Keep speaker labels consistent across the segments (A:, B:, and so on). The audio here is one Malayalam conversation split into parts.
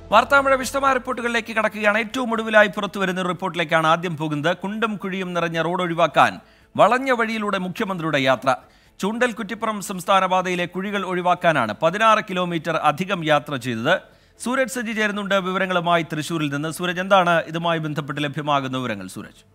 A: വാർത്താമഴ വിശദമായ റിപ്പോർട്ടുകളിലേക്ക് കടക്കുകയാണ് ഏറ്റവും ഒടുവിലായി പുറത്തുവരുന്ന ഒരു റിപ്പോർട്ടിലേക്കാണ് ആദ്യം പോകുന്നത് കുണ്ടും കുഴിയും നിറഞ്ഞ റോഡ് ഒഴിവാക്കാൻ വളഞ്ഞ വഴിയിലൂടെ മുഖ്യമന്ത്രിയുടെ യാത്ര ചൂണ്ടൽ കുറ്റിപ്പുറം സംസ്ഥാന പാതയിലെ കുഴികൾ ഒഴിവാക്കാനാണ് പതിനാറ് കിലോമീറ്റർ അധികം യാത്ര ചെയ്തത് സൂരജ് സജി ചേരുന്നുണ്ട് വിവരങ്ങളുമായി തൃശൂരിൽ നിന്ന് സൂരജ് എന്താണ് ഇതുമായി ബന്ധപ്പെട്ട് ലഭ്യമാകുന്ന വിവരങ്ങൾ സൂരജ്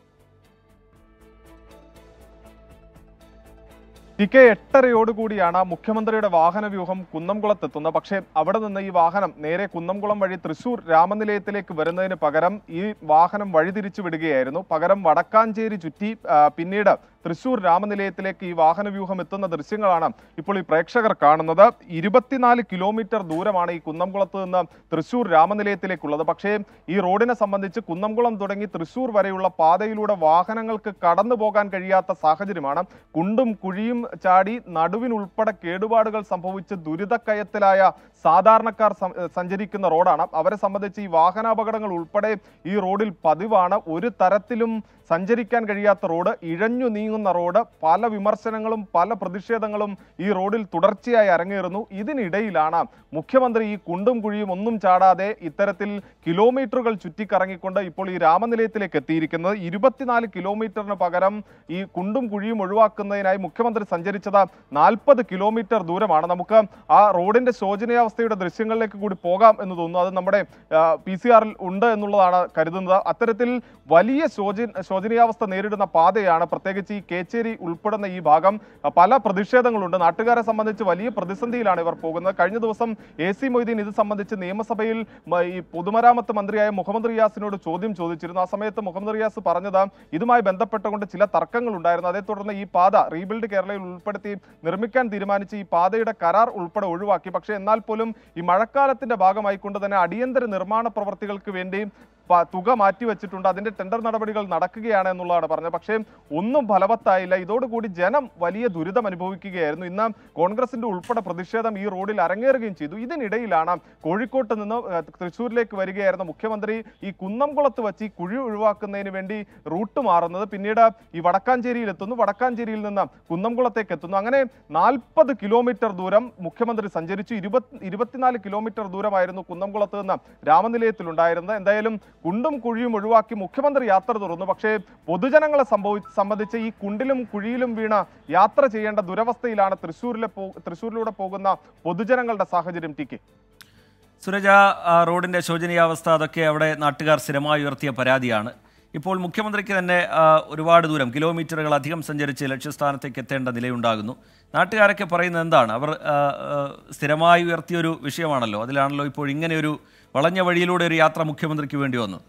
B: ടി കെ എട്ടരയോടുകൂടിയാണ് മുഖ്യമന്ത്രിയുടെ വാഹന വ്യൂഹം കുന്നംകുളത്തെത്തുന്നത് പക്ഷേ അവിടെ നിന്ന് ഈ വാഹനം നേരെ കുന്നംകുളം വഴി തൃശൂർ രാമനിലയത്തിലേക്ക് വരുന്നതിന് പകരം ഈ വാഹനം വഴിതിരിച്ചു വിടുകയായിരുന്നു പകരം വടക്കാഞ്ചേരി ചുറ്റി ആ, പിന്നീട് തൃശൂർ രാമനിലയത്തിലേക്ക് ഈ വാഹന വ്യൂഹം എത്തുന്ന ദൃശ്യങ്ങളാണ് ഇപ്പോൾ ഈ പ്രേക്ഷകർ കാണുന്നത് ഇരുപത്തിനാല് കിലോമീറ്റർ ദൂരമാണ് ഈ കുന്നംകുളത്ത് നിന്ന് തൃശൂർ രാമനിലയത്തിലേക്കുള്ളത് പക്ഷേ ഈ റോഡിനെ സംബന്ധിച്ച് കുന്നംകുളം തുടങ്ങി തൃശൂർ വരെയുള്ള പാതയിലൂടെ വാഹനങ്ങൾക്ക് കടന്നു പോകാൻ കഴിയാത്ത സാഹചര്യമാണ് കുണ്ടും കുഴിയും ചാടി നടുവിനുൾപ്പെടെ കേടുപാടുകൾ സംഭവിച്ച് ദുരിതക്കയത്തിലായ സാധാരണക്കാർ സം- സഞ്ചരിക്കുന്ന റോഡാണ് അവരെ സംബന്ധിച്ച് ഈ വാഹനാപകടങ്ങൾ ഉൾപ്പെടെ ഈ റോഡിൽ പതിവാണ് ഒരു തരത്തിലും സഞ്ചരിക്കാൻ കഴിയാത്ത റോഡ് ഇഴഞ്ഞു നീങ്ങുന്ന റോഡ് പല വിമർശനങ്ങളും പല പ്രതിഷേധങ്ങളും ഈ റോഡിൽ തുടർച്ചയായി അരങ്ങേറുന്നു ഇതിനിടയിലാണ് മുഖ്യമന്ത്രി ഈ കുണ്ടും കുഴിയും ഒന്നും ചാടാതെ ഇത്തരത്തിൽ കിലോമീറ്ററുകൾ ചുറ്റിക്കറങ്ങിക്കൊണ്ട് ഇപ്പോൾ ഈ രാമനിലയത്തിലേക്ക് എത്തിയിരിക്കുന്നത് ഇരുപത്തിനാല് കിലോമീറ്ററിന് പകരം ഈ കുണ്ടും കുഴിയും ഒഴിവാക്കുന്നതിനായി മുഖ്യമന്ത്രി സഞ്ചരിച്ചത് നാൽപ്പത് കിലോമീറ്റർ ദൂരമാണ് നമുക്ക് ആ റോഡിന്റെ ശോചനീയാവസ്ഥയുടെ ദൃശ്യങ്ങളിലേക്ക് കൂടി പോകാം എന്ന് തോന്നുന്നു അത് നമ്മുടെ പി സി ആറിൽ ഉണ്ട് എന്നുള്ളതാണ് കരുതുന്നത് അത്തരത്തിൽ വലിയ ശോചന ശോചനീയാവസ്ഥ നേരിടുന്ന പാതയാണ് പ്രത്യേകിച്ച് ഈ കേച്ചേരി ഉൾപ്പെടുന്ന ഈ ഭാഗം ആ, പല പ്രതിഷേധങ്ങളുണ്ട് നാട്ടുകാരെ സംബന്ധിച്ച് വലിയ പ്രതിസന്ധിയിലാണ് ഇവർ പോകുന്നത് കഴിഞ്ഞ ദിവസം എ സി മൊയ്തീൻ ഇത് സംബന്ധിച്ച് നിയമസഭയിൽ മ- ഈ പൊതുമരാമത്ത് മന്ത്രിയായ മുഹമ്മദ് റിയാസിനോട് ചോദ്യം ചോദിച്ചിരുന്നു ആ സമയത്ത് മുഹമ്മദ് റിയാസ് പറഞ്ഞത് ഇതുമായി ബന്ധപ്പെട്ടുകൊണ്ട് ചില തർക്കങ്ങൾ ഉണ്ടായിരുന്നു അതേ തുടർന്ന് ഈ പാത റീബിൽഡ് കേരളയിൽ ഉൾപ്പെടുത്തി നിർമ്മിക്കാൻ തീരുമാനിച്ച് ഈ പാതയുടെ കരാർ ഉൾപ്പെടെ ഒഴിവാക്കി പക്ഷേ എന്നാൽ പോലും ഈ മഴക്കാലത്തിന്റെ ഭാഗമായിക്കൊണ്ട് തന്നെ അടിയന്തര നിർമ്മാണ പ്രവർത്തികൾക്ക് വേണ്ടി പ- തുക മാറ്റിവെച്ചിട്ടുണ്ട് അതിന്റെ ടെൻഡർ നടപടികൾ നടക്കുകയാണ് എന്നുള്ളതാണ് പറഞ്ഞത് പക്ഷേ ഒന്നും ഫലവത്തായില്ല ഇതോടുകൂടി ജനം വലിയ ദുരിതം അനുഭവിക്കുകയായിരുന്നു ഇന്ന് കോൺഗ്രസിന്റെ ഉൾപ്പെടെ പ്രതിഷേധം ഈ റോഡിൽ അരങ്ങേറുകയും ചെയ്തു ഇതിനിടയിലാണ് കോഴിക്കോട്ട് നിന്ന് ഏഹ്, തൃശ്ശൂരിലേക്ക് വരികയായിരുന്ന മുഖ്യമന്ത്രി ഈ കുന്നംകുളത്ത് വെച്ച് ഈ കുഴി ഒഴിവാക്കുന്നതിന് വേണ്ടി റൂട്ട് മാറുന്നത് പിന്നീട് ഈ വടക്കാഞ്ചേരിയിൽ എത്തുന്നു വടക്കാഞ്ചേരിയിൽ നിന്ന് കുന്നംകുളത്തേക്ക് എത്തുന്നു അങ്ങനെ നാൽപ്പത് കിലോമീറ്റർ ദൂരം മുഖ്യമന്ത്രി സഞ്ചരിച്ചു ഇരുപത്തി ഇരുപത്തിനാല് കിലോമീറ്റർ ദൂരമായിരുന്നു കുന്നംകുളത്ത് നിന്ന് രാമനിലയത്തിലുണ്ടായിരുന്നത് എന്തായാലും കുണ്ടും കുഴിയും ഒഴിവാക്കി മുഖ്യമന്ത്രി യാത്ര തുറന്നു പക്ഷേ പൊതുജനങ്ങളെ സംഭവി സംബന്ധിച്ച് ഈ കുണ്ടിലും കുഴിയിലും വീണ യാത്ര ചെയ്യേണ്ട ദുരവസ്ഥയിലാണ് തൃശ്ശൂരിലെ പോ തൃശ്ശൂരിലൂടെ പോകുന്ന പൊതുജനങ്ങളുടെ സാഹചര്യം ടി കെ
A: സുരജ ആ റോഡിന്റെ ശോചനീയാവസ്ഥ അതൊക്കെ അവിടെ നാട്ടുകാർ സ്ഥിരമായി ഉയർത്തിയ പരാതിയാണ് ഇപ്പോൾ മുഖ്യമന്ത്രിക്ക് തന്നെ ആ, ഒരുപാട് ദൂരം കിലോമീറ്ററുകൾ അധികം സഞ്ചരിച്ച് ലക്ഷ്യസ്ഥാനത്തേക്ക് എത്തേണ്ട നിലയുണ്ടാകുന്നു നാട്ടുകാരൊക്കെ പറയുന്നത് എന്താണ് അവർ ആ, ആ, സ്ഥിരമായി ഉയർത്തിയൊരു വിഷയമാണല്ലോ അതിലാണല്ലോ ഇപ്പോൾ ഇങ്ങനെയൊരു വളഞ്ഞ വഴിയിലൂടെ ഒരു യാത്ര മുഖ്യമന്ത്രിക്ക് വേണ്ടി വന്നത്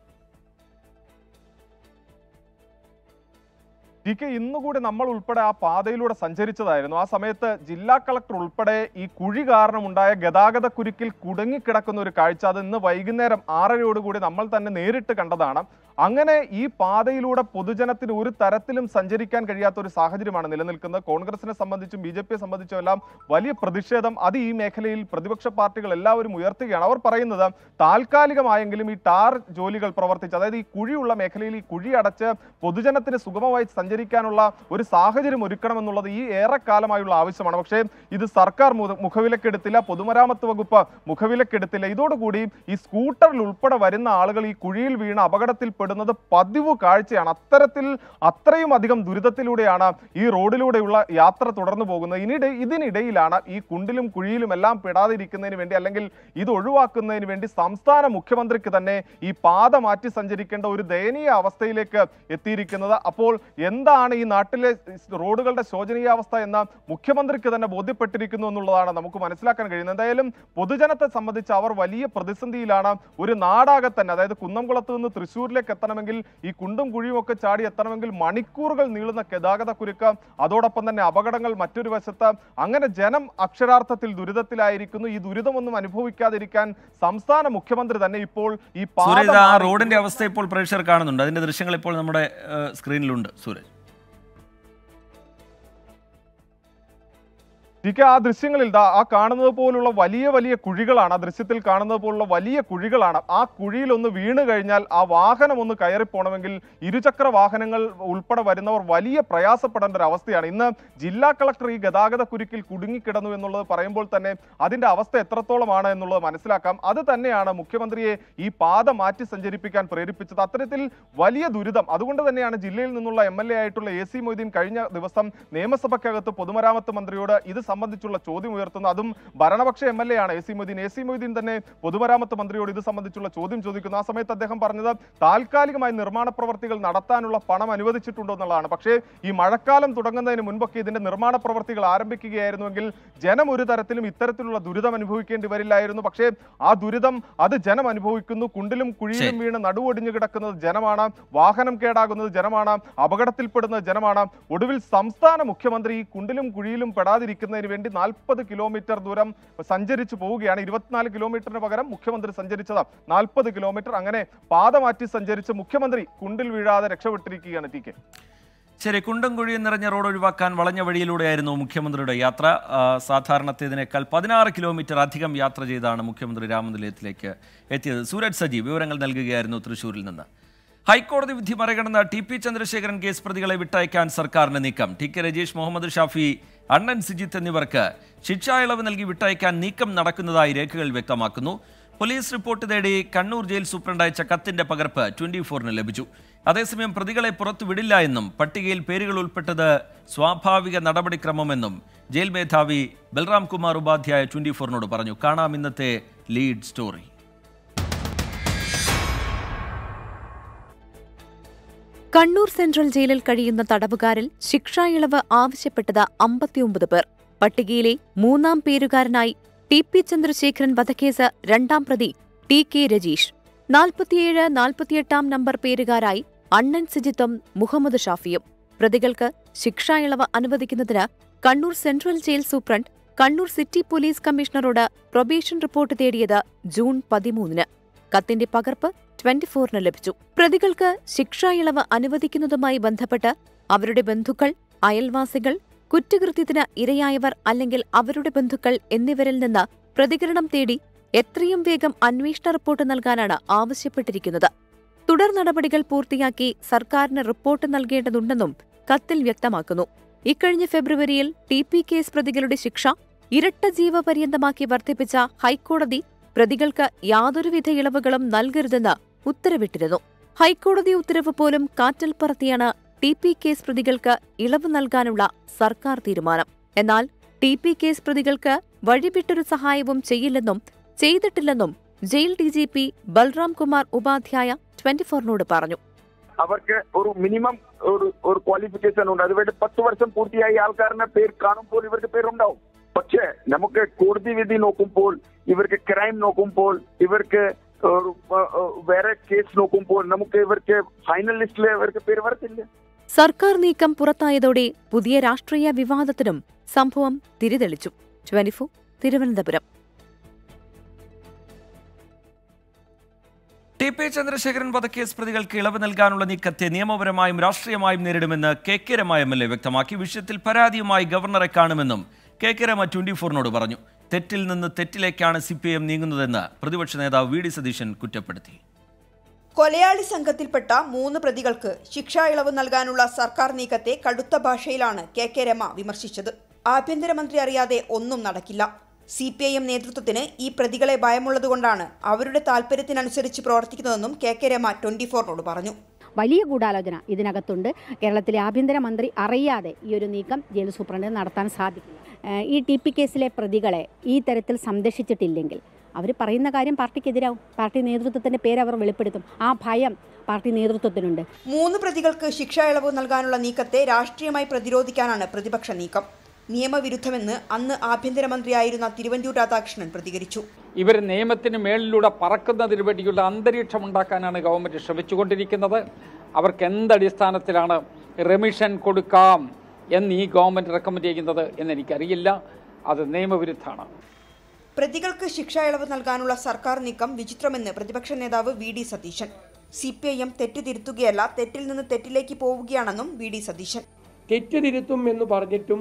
B: ടി കെ ഇന്നുകൂടി നമ്മൾ ഉൾപ്പെടെ ആ പാതയിലൂടെ സഞ്ചരിച്ചതായിരുന്നു ആ സമയത്ത് ജില്ലാ കളക്ടർ ഉൾപ്പെടെ ഈ കുഴി കാരണമുണ്ടായ ഗതാഗത കുരുക്കിൽ കുടുങ്ങിക്കിടക്കുന്ന ഒരു കാഴ്ച അത് ഇന്ന് വൈകുന്നേരം ആറരയോടുകൂടി നമ്മൾ തന്നെ നേരിട്ട് കണ്ടതാണ് അങ്ങനെ ഈ പാതയിലൂടെ പൊതുജനത്തിന് ഒരു തരത്തിലും സഞ്ചരിക്കാൻ കഴിയാത്ത ഒരു സാഹചര്യമാണ് നിലനിൽക്കുന്നത് കോൺഗ്രസിനെ സംബന്ധിച്ചും ബി ജെ പിയെ സംബന്ധിച്ചും എല്ലാം വലിയ പ്രതിഷേധം അത് ഈ മേഖലയിൽ പ്രതിപക്ഷ പാർട്ടികൾ എല്ലാവരും ഉയർത്തുകയാണ് അവർ പറയുന്നത് താൽക്കാലികമായെങ്കിലും ഈ ടാർ ജോലികൾ പ്രവർത്തിച്ച് അതായത് ഈ കുഴിയുള്ള മേഖലയിൽ ഈ കുഴി അടച്ച് പൊതുജനത്തിന് സുഗമമായി സഞ്ചരിക്കാനുള്ള ഒരു സാഹചര്യം ഒരുക്കണമെന്നുള്ളത് ഈ ഏറെക്കാലമായുള്ള ആവശ്യമാണ് പക്ഷേ ഇത് സർക്കാർ മുത- മുഖവിലക്കെടുത്തില്ല പൊതുമരാമത്ത് വകുപ്പ് മുഖവിലക്കെടുത്തില്ല ഇതോടുകൂടി ഈ സ്കൂട്ടറിൽ ഉൾപ്പെടെ വരുന്ന ആളുകൾ ഈ കുഴിയിൽ വീണ് അപകടത്തിൽ പെടുന്നത് പതിവ് കാഴ്ചയാണ് അത്തരത്തിൽ അത്രയും അധികം ദുരിതത്തിലൂടെയാണ് ഈ റോഡിലൂടെയുള്ള യാത്ര തുടർന്നു പോകുന്നത് ഇനിടെ ഇതിനിടയിലാണ് ഈ കുണ്ടിലും കുഴിയിലും എല്ലാം പെടാതിരിക്കുന്നതിന് വേണ്ടി അല്ലെങ്കിൽ ഇത് ഒഴിവാക്കുന്നതിന് വേണ്ടി സംസ്ഥാന മുഖ്യമന്ത്രിക്ക് തന്നെ ഈ പാത മാറ്റി സഞ്ചരിക്കേണ്ട ഒരു ദയനീയ അവസ്ഥയിലേക്ക് എത്തിയിരിക്കുന്നത് അപ്പോൾ എന്താണ് ഈ നാട്ടിലെ റോഡുകളുടെ ശോചനീയാവസ്ഥ എന്ന് മുഖ്യമന്ത്രിക്ക് തന്നെ ബോധ്യപ്പെട്ടിരിക്കുന്നു എന്നുള്ളതാണ് നമുക്ക് മനസ്സിലാക്കാൻ കഴിയുന്നത് എന്തായാലും പൊതുജനത്തെ സംബന്ധിച്ച് അവർ വലിയ പ്രതിസന്ധിയിലാണ് ഒരു നാടാകെ തന്നെ അതായത് കുന്നംകുളത്ത് നിന്ന് തൃശ്ശൂരിലേക്ക് എത്തണമെങ്കിൽ ഈ കുണ്ടും കുഴിയും ഒക്കെ ചാടി എത്തണമെങ്കിൽ മണിക്കൂറുകൾ നീളുന്ന ഗതാഗത കുരുക്ക് അതോടൊപ്പം തന്നെ അപകടങ്ങൾ മറ്റൊരു വശത്ത് അങ്ങനെ ജനം അക്ഷരാർത്ഥത്തിൽ ദുരിതത്തിലായിരിക്കുന്നു ഈ ദുരിതമൊന്നും അനുഭവിക്കാതിരിക്കാൻ സംസ്ഥാന മുഖ്യമന്ത്രി തന്നെ ഇപ്പോൾ ഈ പാത
A: സൂരജ് ആ
B: മാറി-
A: റോഡിന്റെ അവസ്ഥ ഇപ്പോൾ പ്രേക്ഷകർ കാണുന്നുണ്ട് അതിന്റെ ദൃശ്യങ്ങൾ ഇപ്പോൾ നമ്മുടെ ആ, സ്ക്രീനിലുണ്ട് സൂരജ്
B: ടി കെ ആ ദൃശ്യങ്ങളിൽ ദാ ആ കാണുന്നത് പോലുള്ള വലിയ വലിയ കുഴികളാണ് ആ ദൃശ്യത്തിൽ കാണുന്നത് പോലുള്ള വലിയ കുഴികളാണ് ആ കുഴിയിൽ ഒന്ന് വീണ് കഴിഞ്ഞാൽ ആ വാഹനം ഒന്ന് കയറിപ്പോണമെങ്കിൽ ഇരുചക്ര വാഹനങ്ങൾ ഉൾപ്പെടെ വരുന്നവർ വലിയ പ്രയാസപ്പെടേണ്ട ഒരു അവസ്ഥയാണ് ഇന്ന് ജില്ലാ കളക്ടർ ഈ ഗതാഗത കുരുക്കിൽ കുടുങ്ങിക്കിടന്നു എന്നുള്ളത് പറയുമ്പോൾ തന്നെ അതിന്റെ അവസ്ഥ എത്രത്തോളമാണ് എന്നുള്ളത് മനസ്സിലാക്കാം അത് തന്നെയാണ് മുഖ്യമന്ത്രിയെ ഈ പാത മാറ്റി സഞ്ചരിപ്പിക്കാൻ പ്രേരിപ്പിച്ചത് അത്തരത്തിൽ വലിയ ദുരിതം അതുകൊണ്ട് തന്നെയാണ് ജില്ലയിൽ നിന്നുള്ള എം എൽ എ ആയിട്ടുള്ള എ സി മൊയ്തീൻ കഴിഞ്ഞ ദിവസം നിയമസഭയ്ക്കകത്ത് പൊതുമരാമത്ത് മന്ത്രിയോട് ഇത് സംബന്ധിച്ചുള്ള ചോദ്യം ഉയർത്തുന്നു അതും ഭരണപക്ഷ എം എൽ എ ആണ് A C Moideen A C Moideen തന്നെ പൊതുമരാമത്ത് മന്ത്രിയോട് ഇത് സംബന്ധിച്ചുള്ള ചോദ്യം ചോദിക്കുന്നു ആ സമയത്ത് അദ്ദേഹം പറഞ്ഞത് താൽക്കാലികമായി നിർമ്മാണ പ്രവർത്തികൾ നടത്താനുള്ള പണം അനുവദിച്ചിട്ടുണ്ടോ എന്നുള്ളതാണ് പക്ഷേ ഈ മഴക്കാലം തുടങ്ങുന്നതിന് മുൻപൊക്കെ ഇതിന്റെ നിർമ്മാണ പ്രവർത്തികൾ ആരംഭിക്കുകയായിരുന്നുവെങ്കിൽ ജനം ഒരു തരത്തിലും ഇത്തരത്തിലുള്ള ദുരിതം അനുഭവിക്കേണ്ടി വരില്ലായിരുന്നു പക്ഷേ ആ ദുരിതം അത് ജനം അനുഭവിക്കുന്നു കുണ്ടിലും കുഴിയിലും വീണ് നടുവൊടിഞ്ഞു കിടക്കുന്നത് ജനമാണ് വാഹനം കേടാകുന്നത് ജനമാണ് അപകടത്തിൽപ്പെടുന്നത് ജനമാണ് ഒടുവിൽ സംസ്ഥാന മുഖ്യമന്ത്രി ഈ കുണ്ടിലും കുഴിയിലും പെടാതിരിക്കുന്നതിന് വേണ്ടി നാൽപ്പത് കിലോമീറ്റർ ദൂരം സഞ്ചരിച്ചു പോവുകയാണ് ഇരുപത്തിനാല് കിലോമീറ്ററിന് പകരം മുഖ്യമന്ത്രി സഞ്ചരിച്ചത് നാൽപ്പത് കിലോമീറ്റർ അങ്ങനെ പാത മാറ്റി സഞ്ചരിച്ച് മുഖ്യമന്ത്രി കുണ്ടിൽ വീഴാതെ രക്ഷപ്പെട്ടിരിക്കുകയാണ് ടി കെ
A: ശരി കുണ്ടും കുഴിയും നിറഞ്ഞ റോഡ് ഒഴിവാക്കാൻ വളഞ്ഞ വഴിയിലൂടെയായിരുന്നു മുഖ്യമന്ത്രിയുടെ യാത്ര ആ, സാധാരണത്തേതിനേക്കാൾ പതിനാറ് കിലോമീറ്റർ അധികം യാത്ര ചെയ്താണ് മുഖ്യമന്ത്രി രാമനിലയത്തിലേക്ക് എത്തിയത് സൂരജ് സജീവ് വിവരങ്ങൾ നൽകുകയായിരുന്നു തൃശൂരിൽ നിന്ന് ഹൈക്കോടതി വിധി മറികടന്ന ടി പി ചന്ദ്രശേഖരൻ കേസ് പ്രതികളെ വിട്ടയക്കാൻ സർക്കാരിന്റെ നീക്കം ടി കെ രജീഷ് മുഹമ്മദ് ഷാഫി അണ്ണൻ സിജിത്ത് എന്നിവർക്ക് ശിക്ഷാ ഇളവ് നൽകി വിട്ടയക്കാൻ നീക്കം നടക്കുന്നതായി രേഖകൾ വ്യക്തമാക്കുന്നു പോലീസ് റിപ്പോർട്ട് തേടി കണ്ണൂർ ജയിൽ സൂപ്രണ്ട് അയച്ച കത്തിന്റെ പകർപ്പ് ട്വന്റി ഫോറിന് ലഭിച്ചു അതേസമയം പ്രതികളെ പുറത്തു വിടില്ല എന്നും പട്ടികയിൽ പേരുകൾ ഉൾപ്പെട്ടത് സ്വാഭാവിക നടപടിക്രമമെന്നും ജയിൽ മേധാവി ബൽറാം കുമാർ ഉപാധ്യായ ട്വന്റി ഫോറിനോട് പറഞ്ഞു കാണാം ഇന്നത്തെ ലീഡ് സ്റ്റോറി
C: കണ്ണൂർ സെൻട്രൽ ജയിലിൽ കഴിയുന്ന തടവുകാരിൽ ശിക്ഷാ ഇളവ് ആവശ്യപ്പെട്ടത് അമ്പത്തിയൊമ്പത് പേർ പട്ടികയിലെ മൂന്നാം പേരുകാരനായി ടി പി ചന്ദ്രശേഖരൻ വധക്കേസ് രണ്ടാം പ്രതി ടി കെ രജീഷ് നാൽപ്പത്തിയേഴ് നാൽപ്പത്തിയെട്ടാം നമ്പർ പേരുകാരായി അണ്ണൻ സിജിത്തും മുഹമ്മദ് ഷാഫിയും പ്രതികൾക്ക് ശിക്ഷാ ഇളവ് അനുവദിക്കുന്നതിന് Kannur central jail superintendent Kannur city police കമ്മീഷണറോട് പ്രൊബേഷൻ റിപ്പോർട്ട് തേടിയത് ജൂൺ പതിമൂന്നിന് കത്തിന്റെ പകർപ്പ് ട്വന്റി ഫോറിന് ലഭിച്ചു പ്രതികൾക്ക് ശിക്ഷാ ഇളവ് അനുവദിക്കുന്നതുമായി ബന്ധപ്പെട്ട് അവരുടെ ബന്ധുക്കൾ അയൽവാസികൾ കുറ്റകൃത്യത്തിന് ഇരയായവർ അല്ലെങ്കിൽ അവരുടെ ബന്ധുക്കൾ എന്നിവരിൽ നിന്ന് പ്രതികരണം തേടി എത്രയും വേഗം അന്വേഷണ റിപ്പോർട്ട് നൽകാനാണ് ആവശ്യപ്പെട്ടിരിക്കുന്നത് തുടർ നടപടികൾ പൂർത്തിയാക്കി സർക്കാരിന് റിപ്പോർട്ട് നൽകേണ്ടതുണ്ടെന്നും കത്തിൽ വ്യക്തമാക്കുന്നു ഇക്കഴിഞ്ഞ ഫെബ്രുവരിയിൽ ടി പി കേസ് പ്രതികളുടെ ശിക്ഷ ഇരട്ട ജീവപര്യന്തമാക്കി വർദ്ധിപ്പിച്ച ഹൈക്കോടതി പ്രതികൾക്ക് യാതൊരുവിധ ഇളവുകളും നൽകരുതെന്ന് ഉത്തരവിട്ടിരുന്നു ഹൈക്കോടതി ഉത്തരവ് പോലും കാറ്റിൽ പറത്തിയാണ് ടി പി കേസ് പ്രതികൾക്ക് ഇളവ് നൽകാനുള്ള സർക്കാർ തീരുമാനം എന്നാൽ ടി പി കേസ് പ്രതികൾക്ക് വഴിവിട്ടൊരു സഹായവും ചെയ്യില്ലെന്നും ചെയ്തിട്ടില്ലെന്നും jail D G P Balram Kumar Upadhyaya twenty ഫോറിനോട് പറഞ്ഞു
D: അവർക്ക് ഒരു മിനിമം ഒരു ഒരു ക്വാളിഫിക്കേഷൻ ഉണ്ട് അതുവേണ്ടി പത്ത് വർഷം പൂർത്തിയായി ആൾക്കാരുടെ പേര് കാണുമ്പോൾ ഇവർക്ക് പേരുണ്ടാവും പക്ഷേ നമുക്ക് കോടതി വിധി നോക്കുമ്പോൾ ഇവർക്ക് ക്രൈം നോക്കുമ്പോൾ ഇവർക്ക് ഒരു, ഏഹ്, ഏഹ്, വേറെ കേസ് നോക്കുമ്പോൾ നമുക്ക് ഇവർക്ക് ഫൈനൽ ലിസ്റ്റിൽ ഇവർക്ക് പേര് വരത്തില്ല
C: സർക്കാർ നീക്കം പുറത്തായതോടെ പുതിയ രാഷ്ട്രീയ വിവാദത്തിനും സംഭവം തിരിതെളിച്ചു twenty four Thiruvananthapuram
A: T P Chandrasekharan വധക്കേസ് പ്രതികൾക്ക് ഇളവ് നൽകാനുള്ള നീക്കത്തെ നിയമപരമായും രാഷ്ട്രീയമായും നേരിടുമെന്ന് K K Rema M L A വ്യക്തമാക്കി വിഷയത്തിൽ പരാതിയുമായി ഗവർണറെ കാണുമെന്നും കെ കെ രമ ട്വന്റി ഫോറിനോട് പറഞ്ഞു തെറ്റിൽ നിന്ന് തെറ്റിലേക്കാണ് സി പി എം നീങ്ങുന്നതെന്ന് പ്രതിപക്ഷ നേതാവ് വി ഡി സതീശൻ കുറ്റപ്പെടുത്തി
E: കൊലയാളി സംഘത്തിൽപ്പെട്ട മൂന്ന് പ്രതികൾക്ക് ശിക്ഷാ ഇളവ് നൽകാനുള്ള സർക്കാർ നീക്കത്തെ കടുത്ത ഭാഷയിലാണ് കെ കെ രമ വിമർശിച്ചത് ആഭ്യന്തരമന്ത്രി അറിയാതെ ഒന്നും നടക്കില്ല സി പി ഐ എം നേതൃത്വത്തിന് ഈ പ്രതികളെ ഭയമുള്ളതുകൊണ്ടാണ് അവരുടെ താൽപര്യത്തിനനുസരിച്ച് പ്രവർത്തിക്കുന്നതെന്നും കെ കെ രമ ട്വന്റി ഫോറിനോട് പറഞ്ഞു
F: വലിയ ഗൂഢാലോചന ഇതിനകത്തുണ്ട് കേരളത്തിലെ ആഭ്യന്തരമന്ത്രി അറിയാതെ ഈ ഒരു നീക്കം ജയിൽ സൂപ്രണ്ടിന് നടത്താൻ സാധിക്കില്ല ഏഹ് ഈ ടി പി കേസിലെ പ്രതികളെ ഈ തരത്തിൽ സംരക്ഷിച്ചിട്ടില്ലെങ്കിൽ അവർ പറയുന്ന കാര്യം പാർട്ടിക്കെതിരാവും പാർട്ടി നേതൃത്വത്തിൻ്റെ പേര് അവർ വെളിപ്പെടുത്തും ആ ഭയം പാർട്ടി നേതൃത്വത്തിനുണ്ട്
E: മൂന്ന് പ്രതികൾക്ക് ശിക്ഷാ ഇളവ് നൽകാനുള്ള നീക്കത്തെ രാഷ്ട്രീയമായി പ്രതിരോധിക്കാനാണ് പ്രതിപക്ഷ നീക്കം നിയമവിരുദ്ധമെന്ന് അന്ന് ആഭ്യന്തരമന്ത്രിയായിരുന്ന തിരുവഞ്ചൂർ രാധാകൃഷ്ണൻ പ്രതികരിച്ചു
G: ഇവർ നിയമത്തിന് മേളിലൂടെ പറക്കുന്നതിന് വേണ്ടിയുള്ള അന്തരീക്ഷം ഉണ്ടാക്കാനാണ് ഗവൺമെൻറ് ശ്രമിച്ചുകൊണ്ടിരിക്കുന്നത് അവർക്ക് എന്തടിസ്ഥാനത്തിലാണ് റെമിഷൻ കൊടുക്കാം എന്ന് ഈ ഗവൺമെൻറ് റെക്കമെൻഡ് ചെയ്യുന്നത് എന്നെനിക്കറിയില്ല അത് നിയമവിരുദ്ധമാണ്
E: പ്രതികൾക്ക് ശിക്ഷാ ഇളവ് നൽകാനുള്ള സർക്കാർ നീക്കം വിചിത്രമെന്ന് പ്രതിപക്ഷ നേതാവ് V D Satheesan C P I M തെറ്റ് തിരുത്തുകയല്ല തെറ്റിൽ നിന്ന് തെറ്റിലേക്ക് പോവുകയാണെന്നും വി ഡി സതീശൻ
H: തെറ്റ് തിരുത്തും എന്ന് പറഞ്ഞിട്ടും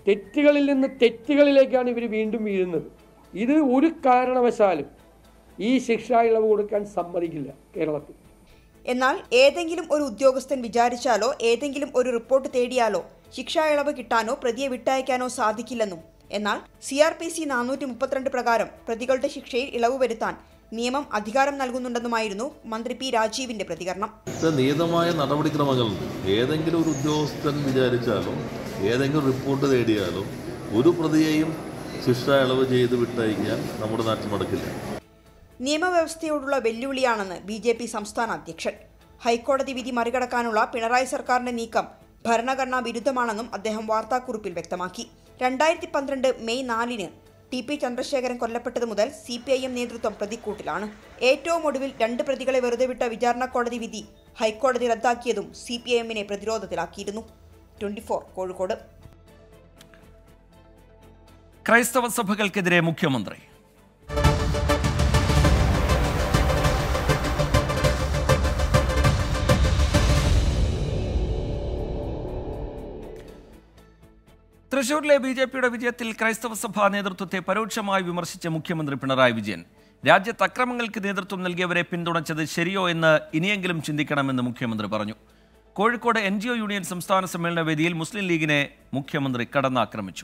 H: തെറ്റുകളിൽ നിന്ന് തെറ്റുകളിലേക്കാണ് ഇവർ വീണ്ടും വീഴുന്നത് ഇത് ഒരു കാരണവശാലും ഈ ശിക്ഷാ ഇളവ് കൊടുക്കാൻ സമ്മതിക്കില്ല കേരളത്തിൽ
E: എന്നാൽ ഏതെങ്കിലും ഒരു ഉദ്യോഗസ്ഥൻ വിചാരിച്ചാലോ ഏതെങ്കിലും ഒരു റിപ്പോർട്ട് തേടിയാലോ ശിക്ഷാ ഇളവ് കിട്ടാനോ പ്രതിയെ വിട്ടയക്കാനോ സാധിക്കില്ലെന്നും എന്നാൽ സി ആർ പി സി നാനൂറ്റി മുപ്പത്തിരണ്ട് പ്രകാരം പ്രതികളുടെ ശിക്ഷയിൽ ഇളവ് വരുത്താൻ നിയമം അധികാരം നൽകുന്നുണ്ടെന്നുമായിരുന്നു മന്ത്രി പി രാജീവിന്റെ പ്രതികരണം
I: ഇത് നിയതമായ നടപടിക്രമങ്ങളുണ്ട് ഏതെങ്കിലും ഒരു ഉദ്യോഗസ്ഥൻ വിചാരിച്ചാലും ഏതെങ്കിലും റിപ്പോർട്ട് തേടിയാലും ഒരു പ്രതിയെയും ശിക്ഷ ഇളവ് ചെയ്ത് വിട്ടയക്കാൻ നമ്മുടെ നാട്ടിൽ നടക്കില്ല
E: നിയമവ്യവസ്ഥയോടുള്ള വെല്ലുവിളിയാണെന്ന് ബി ജെ പി സംസ്ഥാന അധ്യക്ഷൻ ഹൈക്കോടതി വിധി മറികടക്കാനുള്ള പിണറായി സർക്കാരിന്റെ നീക്കം ഭരണഘടനാ വിരുദ്ധമാണെന്നും അദ്ദേഹം വാർത്താക്കുറിപ്പിൽ വ്യക്തമാക്കി രണ്ടായിരത്തി പന്ത്രണ്ട് മെയ് നാലിന് ടി പി ചന്ദ്രശേഖരൻ കൊല്ലപ്പെട്ടത് മുതൽ സി പി ഐ എം നേതൃത്വം പ്രതിക്കൂട്ടിലാണ് ഏറ്റവും ഒടുവിൽ രണ്ട് പ്രതികളെ വെറുതെ വിട്ട വിചാരണ കോടതി വിധി ഹൈക്കോടതി റദ്ദാക്കിയതും സി പി ഐ എമ്മിനെ പ്രതിരോധത്തിലാക്കിയിരുന്നു ട്വന്റി ഫോർ കോഴിക്കോട്
A: ക്രൈസ്തവ സഭകൾക്കെതിരെ മുഖ്യമന്ത്രി തൃശൂരിലെ ബി ജെ പിയുടെ വിജയത്തിൽ ക്രൈസ്തവ സഭാ നേതൃത്വത്തെ പരോക്ഷമായി വിമർശിച്ച മുഖ്യമന്ത്രി പിണറായി വിജയൻ രാജ്യത്ത് അക്രമങ്ങൾക്ക് നേതൃത്വം നൽകിയവരെ പിന്തുണച്ചത് ശരിയോ എന്ന് ഇനിയെങ്കിലും ചിന്തിക്കണമെന്ന് മുഖ്യമന്ത്രി പറഞ്ഞു Kozhikode N G O union സംസ്ഥാന സമ്മേളന വേദിയിൽ മുസ്ലിം ലീഗിനെ മുഖ്യമന്ത്രി കടന്നാക്രമിച്ചു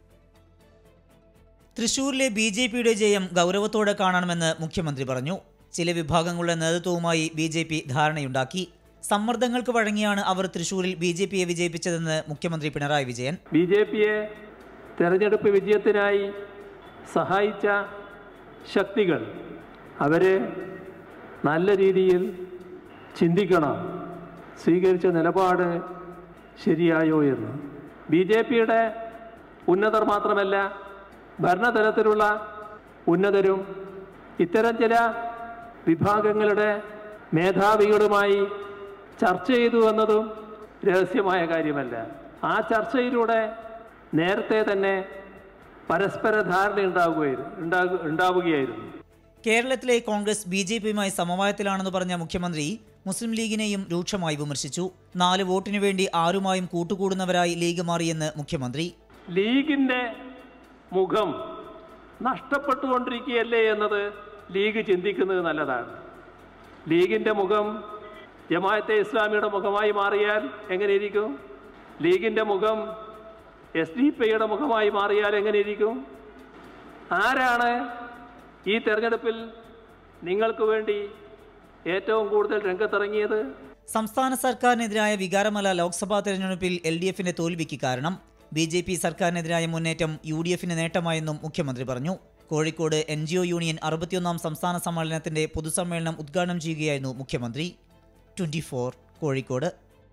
J: തൃശൂരിലെ ബി ജെ പിയുടെ ജയം ഗൗരവത്തോടെ കാണണമെന്ന് മുഖ്യമന്ത്രി പറഞ്ഞു ചില വിഭാഗങ്ങളുടെ നേതൃത്വവുമായി ബി ജെ പി ധാരണയുണ്ടാക്കി സമ്മർദ്ദങ്ങൾക്ക് വഴങ്ങിയാണ് അവർ തൃശൂരിൽ ബി ജെ പിയെ വിജയിപ്പിച്ചതെന്ന് മുഖ്യമന്ത്രി പിണറായി വിജയൻ
H: ബി ജെ പിയെ തെരഞ്ഞെടുപ്പ് വിജയത്തിനായി സഹായിച്ച ശക്തികൾ അവർ നല്ല രീതിയിൽ ചിന്തിക്കണം സ്വീകരിച്ച നിലപാട് ശരിയായോ എന്ന് ബി ജെ പിയുടെ ഉന്നതർ മാത്രമല്ല ഭരണതലത്തിലുള്ള ഉന്നതരും ഇത്തരം ചില വിഭാഗങ്ങളുടെ മേധാവികളുമായി ചർച്ച ചെയ്തു എന്നതും രഹസ്യമായ കാര്യമല്ല ആ ചർച്ചയിലൂടെ നേരത്തെ തന്നെ പരസ്പര ധാരണ ഉണ്ടാകുകയായിരുന്നു ഉണ്ടാകു ഉണ്ടാവുകയായിരുന്നു
J: കേരളത്തിലെ കോൺഗ്രസ് ബി ജെ പിയുമായി സമവായത്തിലാണെന്ന് പറഞ്ഞ മുഖ്യമന്ത്രി മുസ്ലിം ലീഗിനെയും രൂക്ഷമായി വിമർശിച്ചു നാല് വോട്ടിനു വേണ്ടി ആരുമായും കൂട്ടുകൂടുന്നവരായി ലീഗ് മാറിയെന്ന് മുഖ്യമന്ത്രി
H: ലീഗിൻ്റെ മുഖം നഷ്ടപ്പെട്ടുകൊണ്ടിരിക്കുകയല്ലേ എന്നത് ലീഗ് ചിന്തിക്കുന്നത് നല്ലതാണ് ലീഗിൻ്റെ മുഖം ജമാഅത്തെ ഇസ്ലാമിയുടെ മുഖമായി മാറിയാൽ എങ്ങനെയിരിക്കും ലീഗിൻ്റെ മുഖം എസ് ഡി പി യുടെ മുഖമായി മാറിയാൽ എങ്ങനെയിരിക്കും ആരാണ് ഈ തെരഞ്ഞെടുപ്പിൽ നിങ്ങൾക്ക് വേണ്ടി ഏറ്റവും കൂടുതൽ രംഗത്തിറങ്ങിയത്
J: സംസ്ഥാന സർക്കാരിനെതിരായ വികാരമല ലോക്സഭാ തെരഞ്ഞെടുപ്പിൽ എൽ ഡി എഫിന്റെ തോൽവിക്ക് കാരണം ബി ജെ പി സർക്കാരിനെതിരായ മുന്നേറ്റം യു ഡി എഫിന് നേട്ടമായെന്നും മുഖ്യമന്ത്രി പറഞ്ഞു Kozhikode N G O union അറുപത്തിയൊന്നാം സംസ്ഥാന സമ്മേളനത്തിന്റെ പൊതുസമ്മേളനം ഉദ്ഘാടനം ചെയ്യുകയായിരുന്നു മുഖ്യമന്ത്രി twenty four Kozhikode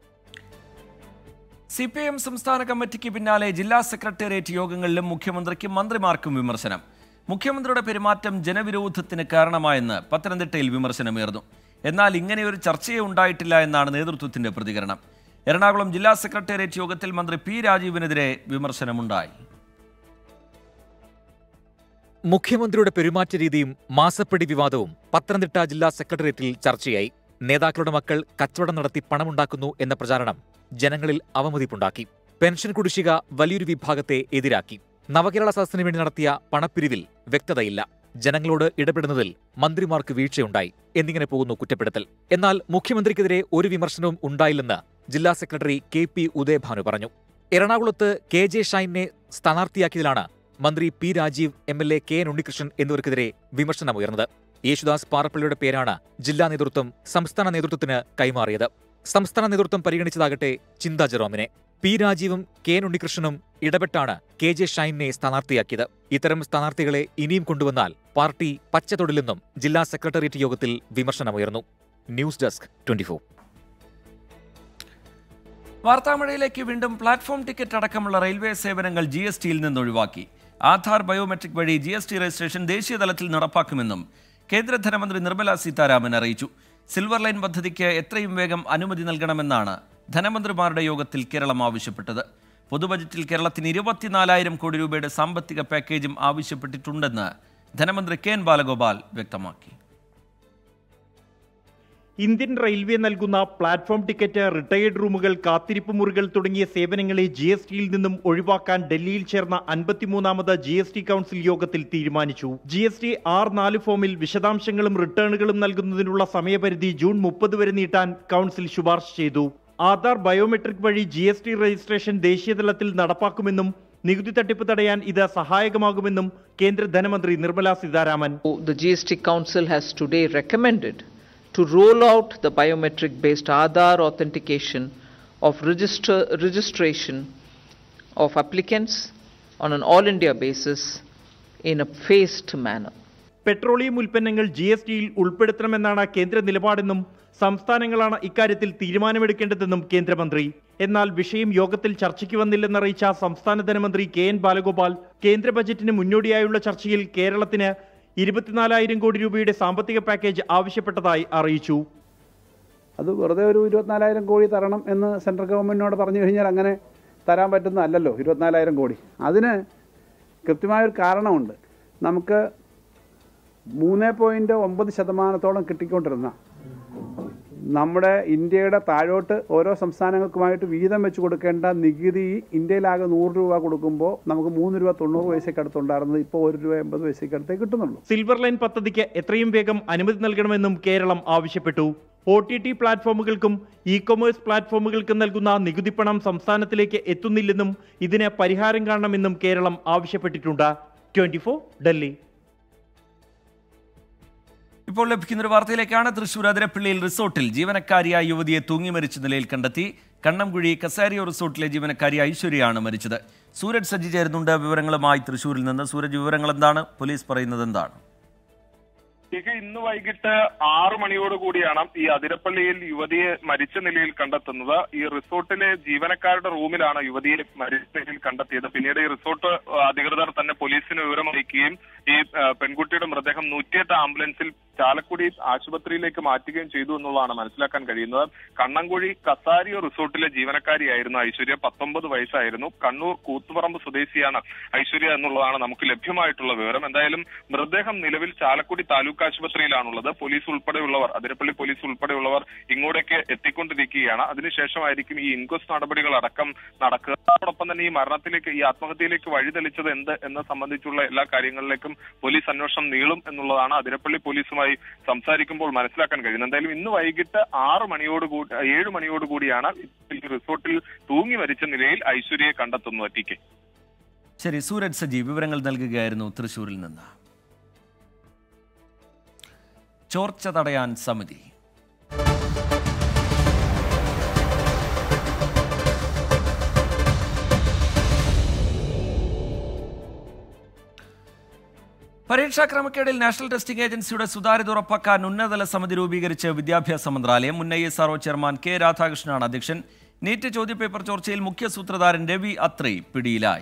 A: C P M സംസ്ഥാന കമ്മിറ്റിക്ക് പിന്നാലെ ജില്ലാ സെക്രട്ടേറിയറ്റ് യോഗങ്ങളിലും മുഖ്യമന്ത്രിക്കും മന്ത്രിമാർക്കും വിമർശനം മുഖ്യമന്ത്രിയുടെ പെരുമാറ്റം ജനവിരോധത്തിന് കാരണമായെന്ന് പത്തനംതിട്ടയിൽ വിമർശനമേർന്നു എന്നാൽ ഇങ്ങനെയൊരു ചർച്ചയേ ഉണ്ടായിട്ടില്ല എന്നാണ് നേതൃത്വത്തിന്റെ പ്രതികരണം എറണാകുളം ജില്ലാ സെക്രട്ടേറിയറ്റ് യോഗത്തിൽ മന്ത്രി പി രാജീവിനെതിരെ വിമർശനമുണ്ടായി
K: മുഖ്യമന്ത്രിയുടെ പെരുമാറ്റ രീതിയും മാസപ്പടി വിവാദവും പത്തനംതിട്ട ജില്ലാ സെക്രട്ടേറിയറ്റിൽ ചർച്ചയായി നേതാക്കളുടെ മക്കൾ കച്ചവടം നടത്തി പണമുണ്ടാക്കുന്നു എന്ന പ്രചാരണം ജനങ്ങളിൽ അവമതിപ്പുണ്ടാക്കി പെൻഷൻ കുടിശ്ശിക വലിയൊരു വിഭാഗത്തെ എതിരാക്കി നവകേരള സദസ്സിന് വേണ്ടി നടത്തിയ പണപ്പിരിവിൽ വ്യക്തതയില്ല ജനങ്ങളോട് ഇടപെടുന്നതിൽ മന്ത്രിമാർക്ക് വീഴ്ചയുണ്ടായി എന്നിങ്ങനെ പോകുന്നു കുറ്റപ്പെടുത്തൽ എന്നാൽ മുഖ്യമന്ത്രിക്കെതിരെ ഒരു വിമർശനവും ഉണ്ടായില്ലെന്ന് ജില്ലാ സെക്രട്ടറി കെ പി ഉദയഭാനു പറഞ്ഞു എറണാകുളത്ത് കെ ജെ ഷൈനെ സ്ഥാനാർത്ഥിയാക്കിയതിലാണ് മന്ത്രി P Rajeev M L A K N Unnikrishnan എന്നിവർക്കെതിരെ വിമർശനമുയർന്നത് യേശുദാസ് പാറപ്പള്ളിയുടെ പേരാണ് ജില്ലാ നേതൃത്വം സംസ്ഥാന നേതൃത്വത്തിന് കൈമാറിയത് സംസ്ഥാന നേതൃത്വം പരിഗണിച്ചതാകട്ടെ ചിന്താ ജെറോമിനെ പി രാജീവും കെ എൻ ഉണ്ണികൃഷ്ണനും ഇടപെട്ടാണ് കെ ജെ ഷൈനെ സ്ഥാനാർത്ഥിയാക്കിയത് ഇത്തരം സ്ഥാനാർത്ഥികളെ ഇനിയും കൊണ്ടുവന്നാൽ പാർട്ടി പച്ചതൊടില്ലെന്നും ജില്ലാ സെക്രട്ടേറിയറ്റ് യോഗത്തിൽ വിമർശനമുയർന്നു ന്യൂസ് ഡെസ്ക് ട്വന്റിഫോർ
A: വാർത്താമഴയിലേക്ക് വീണ്ടും പ്ലാറ്റ്ഫോം ടിക്കറ്റ് അടക്കമുള്ള റെയിൽവേ സേവനങ്ങൾ ജി എസ് ടിയിൽ നിന്ന് ഒഴിവാക്കി ആധാർ ബയോമെട്രിക് വഴി ജി എസ് ടി രജിസ്ട്രേഷൻ ദേശീയ തലത്തിൽ നടപ്പാക്കുമെന്നും കേന്ദ്ര ധനമന്ത്രി നിർമ്മല സീതാരാമൻ അറിയിച്ചു സിൽവർ ലൈൻ പദ്ധതിക്ക് എത്രയും വേഗം അനുമതി നൽകണമെന്നാണ് ധനമന്ത്രിമാരുടെ യോഗത്തിൽ കേരളം ആവശ്യപ്പെട്ടത് പൊതുബജറ്റിൽ കേരളത്തിന് ഇരുപത്തിനാലായിരം കോടി രൂപയുടെ സാമ്പത്തിക പാക്കേജും ആവശ്യപ്പെട്ടിട്ടുണ്ടെന്ന് ധനമന്ത്രി കെ എൻ ബാലഗോപാൽ വ്യക്തമാക്കി
L: ഇന്ത്യൻ റെയിൽവേ നൽകുന്ന പ്ലാറ്റ്ഫോം ടിക്കറ്റ് റിട്ടയേർഡ് റൂമുകൾ കാത്തിരിപ്പ് മുറികൾ തുടങ്ങിയ സേവനങ്ങളെ ജി എസ് ടിയിൽ നിന്നും ഒഴിവാക്കാൻ ഡൽഹിയിൽ ചേർന്ന അൻപത്തിമൂന്നാമത് ജി എസ് ടി കൗൺസിൽ യോഗത്തിൽ തീരുമാനിച്ചു ജി എസ് ടി ആർ നാല് ഫോമിൽ വിശദാംശങ്ങളും റിട്ടേണുകളും നൽകുന്നതിനുള്ള സമയപരിധി ജൂൺ മുപ്പത് വരെ നീട്ടാൻ കൗൺസിൽ ശുപാർശ ചെയ്തു ആധാർ ബയോമെട്രിക് വഴി ജി എസ് ടി രജിസ്ട്രേഷൻ ദേശീയതലത്തിൽ നടപ്പാക്കുമെന്നും നികുതി തട്ടിപ്പ് തടയാൻ ഇത് സഹായകമാകുമെന്നും കേന്ദ്ര ധനമന്ത്രി Nirmala Sitharaman
M: The GST Council has today recommended to roll out the biometric based Aadhaar authentication of register, registration of applicants on an all India basis in a phased manner.
L: പെട്രോളിയം ഉൽപ്പന്നങ്ങൾ ജി എസ് ടിയിൽ ഉൾപ്പെടുത്തണമെന്നാണ് കേന്ദ്ര നിലപാടെന്നും സംസ്ഥാനങ്ങളാണ് ഇക്കാര്യത്തിൽ തീരുമാനമെടുക്കേണ്ടതെന്നും കേന്ദ്രമന്ത്രി എന്നാൽ വിഷയം യോഗത്തിൽ ചർച്ചയ്ക്ക് വന്നില്ലെന്നറിയിച്ച സംസ്ഥാന ധനമന്ത്രി കെ എൻ ബാലഗോപാൽ കേന്ദ്ര ബജറ്റിന് മുന്നോടിയായുള്ള ചർച്ചയിൽ കേരളത്തിന് ഇരുപത്തിനാലായിരം കോടി രൂപയുടെ സാമ്പത്തിക പാക്കേജ് ആവശ്യപ്പെട്ടതായി അറിയിച്ചു
N: അത് വെറുതെ ഒരു ഇരുപത്തിനാലായിരം കോടി തരണം എന്ന് സെൻട്രൽ ഗവൺമെൻറ്റിനോട് പറഞ്ഞു കഴിഞ്ഞാൽ അങ്ങനെ തരാൻ പറ്റുന്ന അല്ലല്ലോ ഇരുപത്തിനാലായിരം കോടി അതിന് കൃത്യമായൊരു കാരണമുണ്ട് നമുക്ക് മൂന്ന് പോയിൻറ്റ് ഒമ്പത് ശതമാനത്തോളം കിട്ടിക്കൊണ്ടിരുന്ന നമ്മുടെ ഇന്ത്യയുടെ താഴോട്ട് ഓരോ സംസ്ഥാനങ്ങൾക്കുമായിട്ട് വീതം വെച്ച് കൊടുക്കേണ്ട നികുതി ഇന്ത്യയിലാകെ നൂറ് രൂപ കൊടുക്കുമ്പോൾ നമുക്ക് മൂന്ന് രൂപ തൊണ്ണൂറ് പൈസയ്ക്ക് അടുത്തുണ്ടായിരുന്നത് ഇപ്പോൾ ഒരു രൂപ എൺപത് പൈസയ്ക്ക് അടുത്തേ കിട്ടുന്നുള്ളൂ
L: സിൽവർ ലൈൻ പദ്ധതിക്ക് എത്രയും വേഗം അനുമതി നൽകണമെന്നും കേരളം ആവശ്യപ്പെട്ടു ഒ ടി ടി പ്ലാറ്റ്ഫോമുകൾക്കും ഇ കൊമേഴ്സ് പ്ലാറ്റ്ഫോമുകൾക്കും നൽകുന്ന നികുതി പണം സംസ്ഥാനത്തിലേക്ക് എത്തുന്നില്ലെന്നും ഇതിന് പരിഹാരം കാണണമെന്നും കേരളം ആവശ്യപ്പെട്ടിട്ടുണ്ട് ട്വന്റി ഡൽഹി
A: ഇപ്പോൾ ലഭിക്കുന്ന ഒരു വാർത്തയിലേക്കാണ് തൃശൂർ അതിരപ്പള്ളിയിൽ റിസോർട്ടിൽ ജീവനക്കാരിയായ യുവതിയെ തൂങ്ങി മരിച്ച നിലയിൽ കണ്ടെത്തി കണ്ണംകുഴി കസാരിയോ റിസോർട്ടിലെ ജീവനക്കാരി ഐശ്വര്യയാണ് മരിച്ചത് സൂരജ് സജ്ജി ചേരുന്നുണ്ട് വിവരങ്ങളുമായി തൃശൂരിൽ നിന്ന് സൂരജ് വിവരങ്ങൾ എന്താണ് പോലീസ് പറയുന്നത് എന്താണ്
O: ഇത് ഇന്ന് വൈകിട്ട് ആറു മണിയോട് കൂടിയാണ് ഈ അതിരപ്പള്ളിയിൽ യുവതിയെ മരിച്ച നിലയിൽ കണ്ടെത്തുന്നത് ഈ റിസോർട്ടിലെ ജീവനക്കാരുടെ റൂമിലാണ് യുവതിയെ മരിച്ച നിലയിൽ കണ്ടെത്തിയത് പിന്നീട് ഈ റിസോർട്ട് അധികൃതർ തന്നെ പോലീസിന് വിവരം അറിയിക്കുകയും ഈ ആ, പെൺകുട്ടിയുടെ മൃതദേഹം നൂറ്റിയെട്ട് ആംബുലൻസിൽ ചാലക്കുടി ആശുപത്രിയിലേക്ക് മാറ്റുകയും ചെയ്തു എന്നുള്ളതാണ് മനസ്സിലാക്കാൻ കഴിയുന്നത് കണ്ണങ്കുഴി കസാരിയോ റിസോർട്ടിലെ ജീവനക്കാരിയായിരുന്നു ഐശ്വര്യ പത്തൊമ്പത് വയസ്സായിരുന്നു കണ്ണൂർ കൂത്തുപറമ്പ് സ്വദേശിയാണ് ഐശ്വര്യ എന്നുള്ളതാണ് നമുക്ക് ലഭ്യമായിട്ടുള്ള വിവരം എന്തായാലും മൃതദേഹം നിലവിൽ ചാലക്കുടി താലൂക്ക് ആശുപത്രിയിലാണുള്ളത് പോലീസ് ഉൾപ്പെടെയുള്ളവർ അതിരപ്പള്ളി പോലീസ് ഉൾപ്പെടെയുള്ളവർ ഇങ്ങോട്ടേക്ക് എത്തിക്കൊണ്ടിരിക്കുകയാണ് അതിനുശേഷമായിരിക്കും ഈ ഇൻക്വസ്റ്റ് നടപടികൾ അടക്കം നടക്കുക അതോടൊപ്പം തന്നെ ഈ മരണത്തിലേക്ക് ഈ ആത്മഹത്യയിലേക്ക് വഴിതെളിച്ചത് എന്ത് എന്ന് സംബന്ധിച്ചുള്ള എല്ലാ കാര്യങ്ങളിലേക്കും പോലീസ് അന്വേഷണം നീളും എന്നുള്ളതാണ് അതിരപ്പള്ളി പോലീസുമായി സംസാരിക്കുമ്പോൾ മനസ്സിലാക്കാൻ കഴിയുന്നത് എന്തായാലും ഇന്ന് വൈകിട്ട് ആറ് മണിയോട് കൂടി ഏഴ് മണിയോട് കൂടിയാണ് ഈ റിസോർട്ടിൽ തൂങ്ങി മരിച്ച നിലയിൽ ഐശ്വര്യയെ കണ്ടെത്തുന്നത് ടി കെ
A: ശരി സൂരജ് സജി വിവരങ്ങൾ നൽകുകയായിരുന്നു തൃശൂരിൽ നിന്ന് ചോർച്ച തടയാൻ സമിതി പരീക്ഷാ ക്രമക്കേടിൽ നാഷണൽ ടെസ്റ്റിംഗ് ഏജൻസിയുടെ സുതാര്യത ഉറപ്പാക്കാൻ ഉന്നതതല സമിതി രൂപീകരിച്ച് വിദ്യാഭ്യാസ മന്ത്രാലയം മുൻ ISRO chairman K രാധാകൃഷ്ണനാണ് അധ്യക്ഷൻ നീറ്റ് ചോദ്യപേപ്പർ ചോർച്ചയിൽ മുഖ്യ സൂത്രധാരൻ രവി അത്രി പിടിയിലായി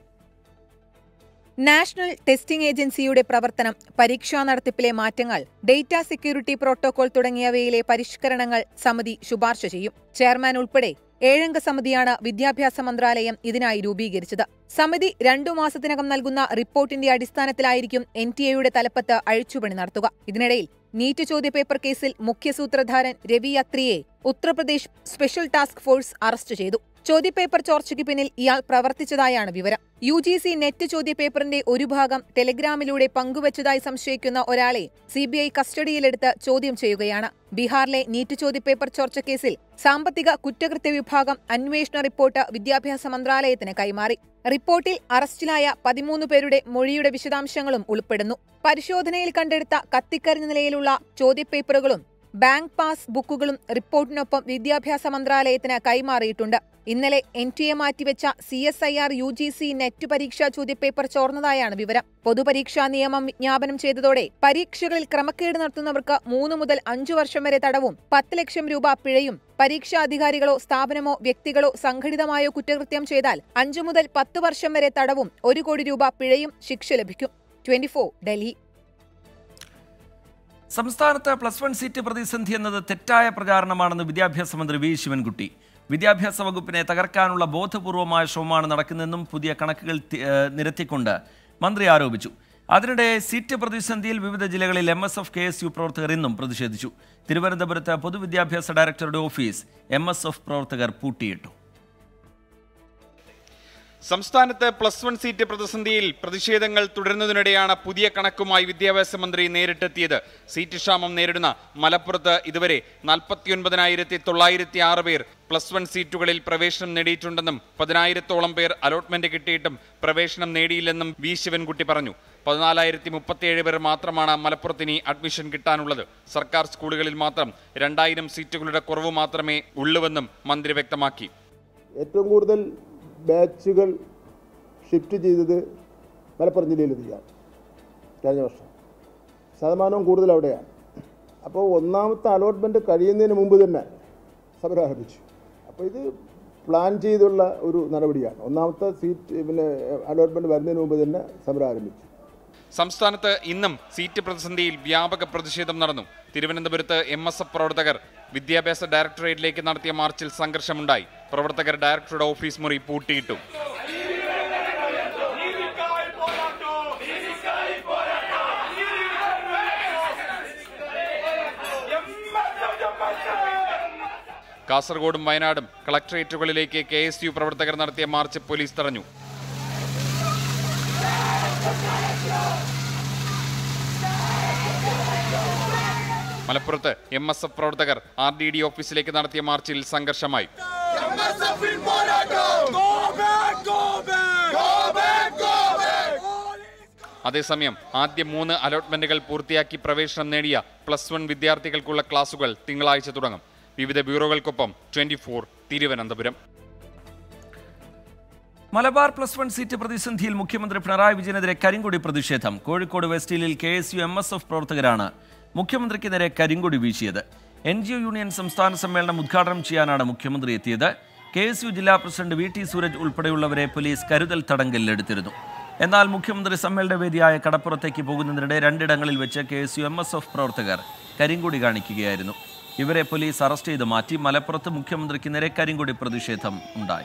P: നാഷണൽ ടെസ്റ്റിംഗ് ഏജൻസിയുടെ പ്രവർത്തനം പരീക്ഷാ നടത്തിപ്പിലെ മാറ്റങ്ങൾ ഡേറ്റ സെക്യൂരിറ്റി പ്രോട്ടോകോൾ തുടങ്ങിയവയിലെ പരിഷ്കരണങ്ങൾ സമിതി ശുപാർശ ചെയ്യും ചെയർമാൻ ഉൾപ്പെടെ ഏഴംഗ സമിതിയാണ് വിദ്യാഭ്യാസ മന്ത്രാലയം ഇതിനായി രൂപീകരിച്ചത് സമിതി രണ്ടു മാസത്തിനകം നൽകുന്ന റിപ്പോർട്ടിന്റെ അടിസ്ഥാനത്തിലായിരിക്കും എൻ ടി എയുടെ തലപ്പത്ത് അഴിച്ചുപണി നടത്തുക ഇതിനിടയിൽ നീറ്റ് ചോദ്യപേപ്പർ കേസിൽ മുഖ്യ സൂത്രധാരൻ രവി അത്രിയെ Uttar Pradesh special task force arrest ചെയ്തു ചോദ്യപേപ്പർ ചോർച്ചയ്ക്ക് പിന്നിൽ ഇയാൾ പ്രവർത്തിച്ചതായാണ് വിവരം യു ജി സി നെറ്റ് ചോദ്യപേപ്പറിന്റെ ഒരു ഭാഗം ടെലിഗ്രാമിലൂടെ പങ്കുവച്ചതായി സംശയിക്കുന്ന ഒരാളെ സിബിഐ കസ്റ്റഡിയിലെടുത്ത് ചോദ്യം ചെയ്യുകയാണ് ബീഹാറിലെ നീറ്റ് ചോദ്യപേപ്പർ ചോർച്ച കേസിൽ സാമ്പത്തിക കുറ്റകൃത്യ വിഭാഗം അന്വേഷണ റിപ്പോർട്ട് വിദ്യാഭ്യാസ മന്ത്രാലയത്തിന് കൈമാറി റിപ്പോർട്ടിൽ അറസ്റ്റിലായ പതിമൂന്ന് പേരുടെ മൊഴിയുടെ വിശദാംശങ്ങളും ഉൾപ്പെടുന്നു പരിശോധനയിൽ കണ്ടെടുത്ത കത്തിക്കരിഞ്ഞ നിലയിലുള്ള ചോദ്യപേപ്പറുകളും ബാങ്ക് പാസ് ബുക്കുകളും റിപ്പോർട്ടിനൊപ്പം വിദ്യാഭ്യാസ മന്ത്രാലയത്തിന് കൈമാറിയിട്ടുണ്ട് ഇന്നലെ എൻ ടി എ മാറ്റിവെച്ച C S I R U G C NET പരീക്ഷാ ചോദ്യപേപ്പർ ചോർന്നതായാണ് വിവരം പൊതുപരീക്ഷാ നിയമം വിജ്ഞാപനം ചെയ്തതോടെ പരീക്ഷകളിൽ ക്രമക്കേട് നടത്തുന്നവർക്ക് മൂന്ന് മുതൽ അഞ്ചു വർഷം വരെ തടവും പത്ത് ലക്ഷം രൂപ പിഴയും പരീക്ഷാ അധികാരികളോ സ്ഥാപനമോ വ്യക്തികളോ സംഘടിതമായോ കുറ്റകൃത്യം ചെയ്താൽ അഞ്ചു മുതൽ പത്ത് വർഷം വരെ തടവും ഒരു കോടി രൂപ പിഴയും ശിക്ഷ ലഭിക്കും ട്വന്റി ഡൽഹി
A: സംസ്ഥാനത്ത് പ്ലസ് വൺ സീറ്റ് പ്രതിസന്ധി എന്നത് തെറ്റായ പ്രചാരണമാണെന്ന് വിദ്യാഭ്യാസ മന്ത്രി വി ശിവൻകുട്ടി വിദ്യാഭ്യാസ വകുപ്പിനെ തകർക്കാനുള്ള ബോധപൂർവമായ ശ്രമമാണ് നടക്കുന്നതെന്നും പുതിയ കണക്കുകൾ തി- ഏഹ് നിരത്തിക്കൊണ്ട് മന്ത്രി ആരോപിച്ചു അതിനിടെ സീറ്റ് പ്രതിസന്ധിയിൽ വിവിധ ജില്ലകളിൽ M S F K S U പ്രവർത്തകർ ഇന്നും പ്രതിഷേധിച്ചു തിരുവനന്തപുരത്ത് പൊതുവിദ്യാഭ്യാസ ഡയറക്ടറുടെ ഓഫീസ് എം എസ് എഫ് പ്രവർത്തകർ പൂട്ടിയിട്ടു
Q: സംസ്ഥാനത്ത് പ്ലസ് വൺ സീറ്റ് പ്രതിസന്ധിയിൽ പ്രതിഷേധങ്ങൾ തുടരുന്നതിനിടെയാണ് പുതിയ കണക്കുമായി വിദ്യാഭ്യാസ മന്ത്രി നേരിട്ടെത്തിയത് സീറ്റ് ക്ഷാമം നേരിടുന്ന മലപ്പുറത്ത് ഇതുവരെ നാൽപ്പത്തിയൊൻപതിനായിരത്തി തൊള്ളായിരത്തി ആറ് പേർ പ്ലസ് വൺ സീറ്റുകളിൽ പ്രവേശനം നേടിയിട്ടുണ്ടെന്നും പതിനായിരത്തോളം പേർ അലോട്ട്മെന്റ് കിട്ടിയിട്ടും പ്രവേശനം നേടിയില്ലെന്നും വി ശിവൻകുട്ടി പറഞ്ഞു പതിനാലായിരത്തി മുപ്പത്തിയേഴ് പേർ മാത്രമാണ് മലപ്പുറത്ത് ഇനി അഡ്മിഷൻ കിട്ടാനുള്ളത് സർക്കാർ സ്കൂളുകളിൽ മാത്രം രണ്ടായിരം സീറ്റുകളുടെ കുറവ് മാത്രമേ ഉള്ളുവെന്നും മന്ത്രി വ്യക്തമാക്കി
R: ഏറ്റവും കൂടുതൽ ബാച്ചുകൾ ഷിഫ്റ്റ് ചെയ്തത് മലപ്പുറം ജില്ലയിലെത്തിയാണ് കഴിഞ്ഞ വർഷം ശതമാനവും കൂടുതൽ അവിടെയാണ് അപ്പോൾ ഒന്നാമത്തെ അലോട്ട്മെൻറ്റ് കഴിയുന്നതിന് മുമ്പ് തന്നെ സമരം ആരംഭിച്ചു അപ്പോൾ ഇത് പ്ലാൻ ചെയ്തുള്ള ഒരു നടപടിയാണ് ഒന്നാമത്തെ സീറ്റ് പിന്നെ അലോട്ട്മെൻറ്റ് വരുന്നതിന് മുമ്പ് തന്നെ സമരം ആരംഭിച്ചു
Q: സംസ്ഥാനത്ത് ഇന്നും സീറ്റ് പ്രതിസന്ധിയിൽ വ്യാപക പ്രതിഷേധം നടന്നു തിരുവനന്തപുരത്ത് എം എസ് എഫ് പ്രവർത്തകർ വിദ്യാഭ്യാസ ഡയറക്ടറേറ്റിലേക്ക് നടത്തിയ മാർച്ചിൽ സംഘർഷമുണ്ടായി പ്രവർത്തകർ ഡയറക്ടറുടെ ഓഫീസ് മുറി പൂട്ടിയിട്ടു കാസർഗോഡും വയനാടും കളക്ടറേറ്റുകളിലേക്ക് കെ എസ് യു പ്രവർത്തകർ നടത്തിയ മാർച്ച് പോലീസ് തടഞ്ഞു മലപ്പുറത്ത് എം എസ് എഫ് പ്രവർത്തകർ ആർ ഡി ഡി ഓഫീസിലേക്ക് നടത്തിയ മാർച്ചിൽ സംഘർഷമായി അതേസമയം ആദ്യ മൂന്ന് അലോട്ട്മെന്റുകൾ പൂർത്തിയാക്കി പ്രവേശനം നേടിയ പ്ലസ് വൺ വിദ്യാർത്ഥികൾക്കുള്ള ക്ലാസുകൾ തിങ്കളാഴ്ച തുടങ്ങും വിവിധ ബ്യൂറോകൾക്കൊപ്പം twenty four Thiruvananthapuram
A: Malabar plus one seat പ്രതിസന്ധിയിൽ മുഖ്യമന്ത്രി പിണറായി വിജയനെതിരെ കരിങ്കൊടി പ്രതിഷേധം കോഴിക്കോട് വെസ്റ്റ് ഹില്ലിൽ K S U M S F പ്രവർത്തകരാണ് മുഖ്യമന്ത്രിക്ക് നേരെ കരിങ്കൊടി വീശിയത് എൻ ജി ഒ യൂണിയൻ സംസ്ഥാന സമ്മേളനം ഉദ്ഘാടനം ചെയ്യാനാണ് മുഖ്യമന്ത്രി എത്തിയത് കെ എസ് യു ജില്ലാ പ്രസിഡന്റ് വി ടി സൂരജ് ഉൾപ്പെടെയുള്ളവരെ പോലീസ് കരുതൽ തടങ്കലിലെടുത്തിരുന്നു എന്നാൽ മുഖ്യമന്ത്രി സമ്മേളന വേദിയായ കടപ്പുറത്തേക്ക് പോകുന്നതിനിടെ രണ്ടിടങ്ങളിൽ വെച്ച് K S U M S F പ്രവർത്തകർ കരിങ്കൊടി കാണിക്കുകയായിരുന്നു ഇവരെ പോലീസ് അറസ്റ്റ് ചെയ്ത് മാറ്റി മലപ്പുറത്ത് മുഖ്യമന്ത്രിക്ക് നേരെ കരിങ്കൊടി പ്രതിഷേധം ഉണ്ടായി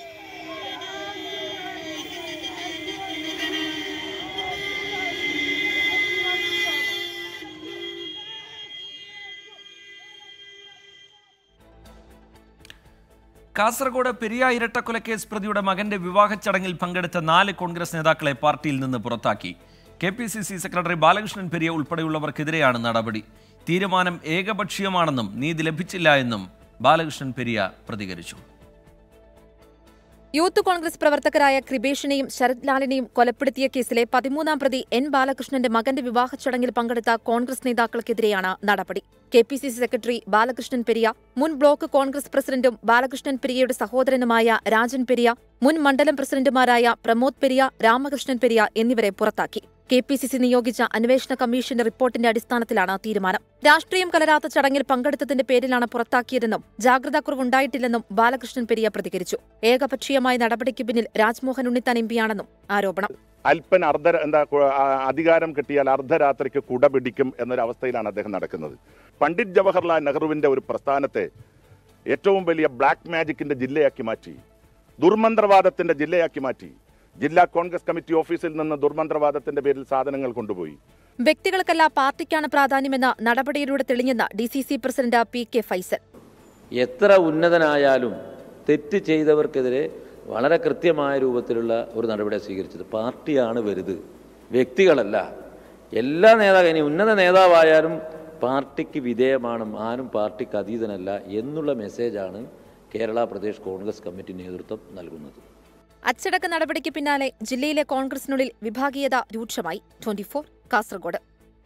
A: കാസർഗോഡ് പെരിയ ഇരട്ടക്കൊലക്കേസ് പ്രതിയുടെ മകന്റെ വിവാഹ ചടങ്ങിൽ പങ്കെടുത്ത നാല് കോൺഗ്രസ് നേതാക്കളെ പാർട്ടിയിൽ നിന്ന് പുറത്താക്കി K P C C secretary Balakrishnan Periya ഉൾപ്പെടെയുള്ളവർക്കെതിരെയാണ് നടപടി തീരുമാനം ഏകപക്ഷീയമാണെന്നും നീതി ലഭിച്ചില്ല എന്നും ബാലകൃഷ്ണൻ പെരിയ പ്രതികരിച്ചു
C: യൂത്ത് കോൺഗ്രസ് പ്രവർത്തകരായ കൃപേഷിനെയും ശരത് ലാലിനെയും കൊലപ്പെടുത്തിയ കേസിലെ പതിമൂന്നാം പ്രതി എൻ ബാലകൃഷ്ണന്റെ മകന്റെ വിവാഹ ചടങ്ങിൽ പങ്കെടുത്ത കോൺഗ്രസ് നേതാക്കൾക്കെതിരെയാണ് നടപടി K P C C secretary Balakrishnan Periya മുൻ ബ്ലോക്ക് കോൺഗ്രസ് പ്രസിഡന്റും ബാലകൃഷ്ണൻ പെരിയയുടെ സഹോദരനുമായ രാജൻ പെരിയ മുൻ മണ്ഡലം പ്രസിഡന്റുമാരായ പ്രമോദ് പെരിയ രാമകൃഷ്ണൻ പെരിയ എന്നിവരെ പുറത്താക്കി കെ പി സി സി നിയോഗിച്ച അന്വേഷണ കമ്മീഷന്റെ റിപ്പോർട്ടിന്റെ അടിസ്ഥാനത്തിലാണ് തീരുമാനം രാഷ്ട്രീയം കലരാത്ത ചടങ്ങിൽ പങ്കെടുത്തതിന്റെ പേരിലാണ് പുറത്താക്കിയതെന്നും ജാഗ്രതാക്കുറവുണ്ടായിട്ടില്ലെന്നും ബാലകൃഷ്ണൻ പെരിയ പ്രതികരിച്ചു ഏകപക്ഷീയമായ നടപടിക്ക് പിന്നിൽ രാജ്മോഹൻ ഉണ്ണിത്താൻ എംപിയാണെന്നും ആരോപണം
S: അല്പൻ അർദ്ധ എന്താ കു- ആ, അധികാരം കിട്ടിയാൽ അർദ്ധരാത്രിക്ക് കുട പിടിക്കും എന്നൊരവസ്ഥയിലാണ് അദ്ദേഹം നടക്കുന്നത് പണ്ഡിറ്റ് ജവഹർലാൽ നെഹ്റുവിന്റെ ഒരു പ്രസ്ഥാനത്തെ ഏറ്റവും വലിയ ബ്ലാക്ക് മാജിക്കിന്റെ ജില്ലയാക്കി മാറ്റി ദുർമന്ത്രവാദത്തിന്റെ ജില്ലയാക്കി മാറ്റി ജില്ലാ കോൺഗ്രസ് കമ്മിറ്റി ഓഫീസിൽ നിന്ന് ദുർമന്ത്രവാദത്തിന്റെ പേരിൽ സാധനങ്ങൾ കൊണ്ടുപോയി
C: വ്യക്തികൾക്കല്ല പാർട്ടിക്കാണ് പ്രാധാന്യമെന്ന നടപടിയിലൂടെ തെളിഞ്ഞെന്ന് D C C president P K Faisal
T: എത്ര ഉന്നതനായാലും തെറ്റ് ചെയ്തവർക്കെതിരെ വളരെ കൃത്യമായ രൂപത്തിലുള്ള ഒരു നടപടി സ്വീകരിച്ചത് പാർട്ടിയാണ് വലുത് വ്യക്തികളല്ല എല്ലാ നേതാക്കളും ഇനി ഉന്നത നേതാവായാലും പാർട്ടിക്ക് വിധേയമാണ് ആരും പാർട്ടിക്ക് അതീതനല്ല എന്നുള്ള മെസ്സേജാണ് കേരള പ്രദേശ് കോൺഗ്രസ് കമ്മിറ്റി നേതൃത്വം നൽകുന്നത്
C: അച്ചടക്ക നടപടിക്ക് പിന്നാലെ ജില്ലയിലെ കോൺഗ്രസിനുള്ളിൽ വിഭാഗീയത രൂക്ഷമായി ട്വന്റി കാസർഗോഡ്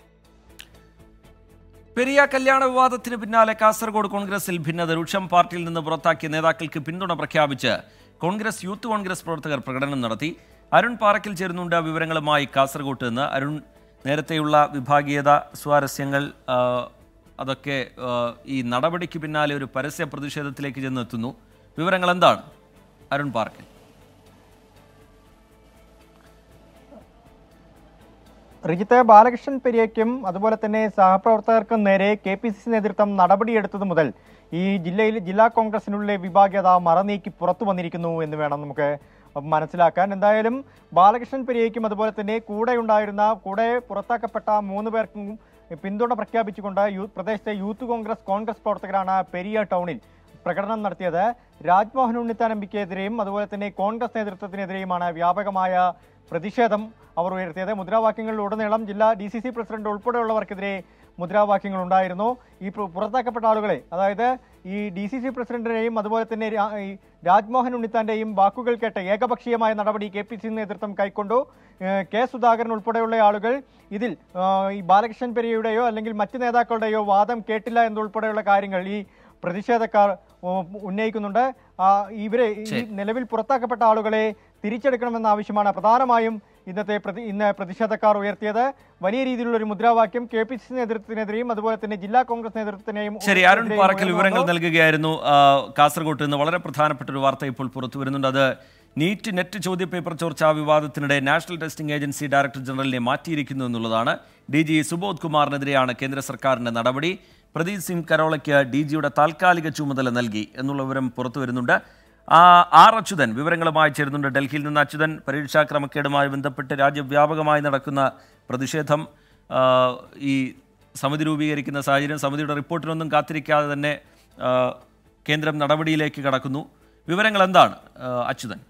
A: പെരിയ കല്യാണ വിവാദത്തിന് പിന്നാലെ കാസർഗോഡ് കോൺഗ്രസിൽ ഭിന്നത രൂക്ഷം പാർട്ടിയിൽ നിന്ന് പുറത്താക്കിയ നേതാക്കൾക്ക് പിന്തുണ പ്രഖ്യാപിച്ച് കോൺഗ്രസ് യൂത്ത് കോൺഗ്രസ് പ്രവർത്തകർ പ്രകടനം നടത്തി അരുൺ പാറക്കിൽ ചേരുന്നുണ്ട് വിവരങ്ങളുമായി കാസർഗോട്ട് നിന്ന് അരുൺ നേരത്തെയുള്ള വിഭാഗീയത സ്വാരസ്യങ്ങൾ ആ, അതൊക്കെ ആ, ഈ നടപടിക്ക് പിന്നാലെ ഒരു പരസ്യ പ്രതിഷേധത്തിലേക്ക് ചെന്നെത്തുന്നു വിവരങ്ങൾ എന്താണ് അരുൺ പാറക്കൽ
U: റിജിത്ത് ബാലകൃഷ്ണൻ പെരിയയ്ക്കും അതുപോലെ തന്നെ സഹപ്രവർത്തകർക്കും നേരെ കെ പി സി സി നേതൃത്വം നടപടിയെടുത്തത് മുതൽ ഈ ജില്ലയിൽ ജില്ലാ കോൺഗ്രസിനുള്ളിലെ വിഭാഗീയത മറനീക്കി പുറത്തു വന്നിരിക്കുന്നു എന്ന് വേണം നമുക്ക് മനസ്സിലാക്കാൻ എന്തായാലും ബാലകൃഷ്ണൻ പെരിയയ്ക്കും അതുപോലെ തന്നെ കൂടെ ഉണ്ടായിരുന്ന കൂടെ പുറത്താക്കപ്പെട്ട മൂന്ന് പേർക്കും പിന്തുണ പ്രഖ്യാപിച്ചുകൊണ്ട് യൂ പ്രദേശത്തെ യൂത്ത് കോൺഗ്രസ് കോൺഗ്രസ് പ്രവർത്തകരാണ് പെരിയ ടൗണിൽ പ്രകടനം നടത്തിയത് രാജ്മോഹൻ ഉണ്ണിത്താൻ എം പിക്കെതിരെയും അതുപോലെ തന്നെ കോൺഗ്രസ് നേതൃത്വത്തിനെതിരെയുമാണ് വ്യാപകമായ പ്രതിഷേധം അവർ ഉയർത്തിയത് മുദ്രാവാക്യങ്ങളിലുടനീളം ജില്ലാ ഡി സി സി പ്രസിഡന്റ് ഉൾപ്പെടെയുള്ളവർക്കെതിരെ മുദ്രാവാക്യങ്ങൾ ഉണ്ടായിരുന്നു ഈ പു- പുറത്താക്കപ്പെട്ട ആളുകളെ അതായത് ഈ ഡി സി സി പ്രസിഡന്റിനെയും അതുപോലെ തന്നെ രാ- ഈ രാജ്മോഹൻ ഉണ്ണിത്താന്റെയും വാക്കുകൾ കേട്ട് ഏകപക്ഷീയമായ നടപടി കെ പി സി നേതൃത്വം കൈക്കൊണ്ടു ഏഹ് കെ സുധാകരൻ ഉൾപ്പെടെയുള്ള ആളുകൾ ഇതിൽ ആഹ് ഈ ബാലകൃഷ്ണൻ പെരിയയുടെയോ അല്ലെങ്കിൽ മറ്റ് നേതാക്കളുടെയോ വാദം കേട്ടില്ല എന്നുൾപ്പെടെയുള്ള കാര്യങ്ങൾ ഈ പ്രതിഷേധക്കാർ ഉ- ഉന്നയിക്കുന്നുണ്ട് ആ, ഇവരെ ഈ നിലവിൽ പുറത്താക്കപ്പെട്ട ആളുകളെ തിരിച്ചെടുക്കണമെന്ന ആവശ്യമാണ് പ്രധാനമായും ഇന്നത്തെ പ്രതി ഇന്ന് പ്രതിഷേധക്കാർ ഉയർത്തിയത് വലിയ രീതിയിലുള്ള ഒരു മുദ്രാവാക്യം കെ പി സി നേതൃത്വത്തിനെതിരെയും അതുപോലെ തന്നെ ജില്ലാ കോൺഗ്രസ് നേതൃത്വത്തിനെയും
A: ശരി അരുൺ
U: എതിരെയും
A: പാറക്കൽ
U: ഉയർന്നു
A: വിവരങ്ങൾ
U: വന്നു.
A: നൽകുകയായിരുന്നു ആ, കാസർഗോട്ട് നിന്ന് വളരെ പ്രധാനപ്പെട്ട ഒരു വാർത്ത ഇപ്പോൾ പുറത്തു വരുന്നുണ്ട് അത് നീറ്റ് നെറ്റ് ചോദ്യപേപ്പർ ചോർച്ചാ വിവാദത്തിനിടെ നാഷണൽ ടെസ്റ്റിംഗ് ഏജൻസി ഡയറക്ടർ ജനറലിനെ മാറ്റിയിരിക്കുന്നു എന്നുള്ളതാണ് ഡി ജി സുബോധ് കുമാറിനെതിരെയാണ് കേന്ദ്ര സർക്കാരിന്റെ നടപടി പ്രദീപ് സിംഗ് കരോളയ്ക്ക് ഡി ജിയുടെ താൽക്കാലിക ചുമതല നൽകി എന്നുള്ള വിവരം പുറത്തു വരുന്നുണ്ട് ആ, ആർ അച്യുതൻ വിവരങ്ങളുമായി ചേരുന്നുണ്ട് ഡൽഹിയിൽ നിന്ന് അച്യുതൻ പരീക്ഷാ ക്രമക്കേടുമായി ബന്ധപ്പെട്ട് രാജ്യവ്യാപകമായി നടക്കുന്ന പ്രതിഷേധം ആ, ഈ സമിതി രൂപീകരിക്കുന്ന സാഹചര്യം സമിതിയുടെ റിപ്പോർട്ടിനൊന്നും കാത്തിരിക്കാതെ തന്നെ ആ, കേന്ദ്രം നടപടിയിലേക്ക് കടക്കുന്നു വിവരങ്ങൾ എന്താണ് ആ, അച്യുതൻ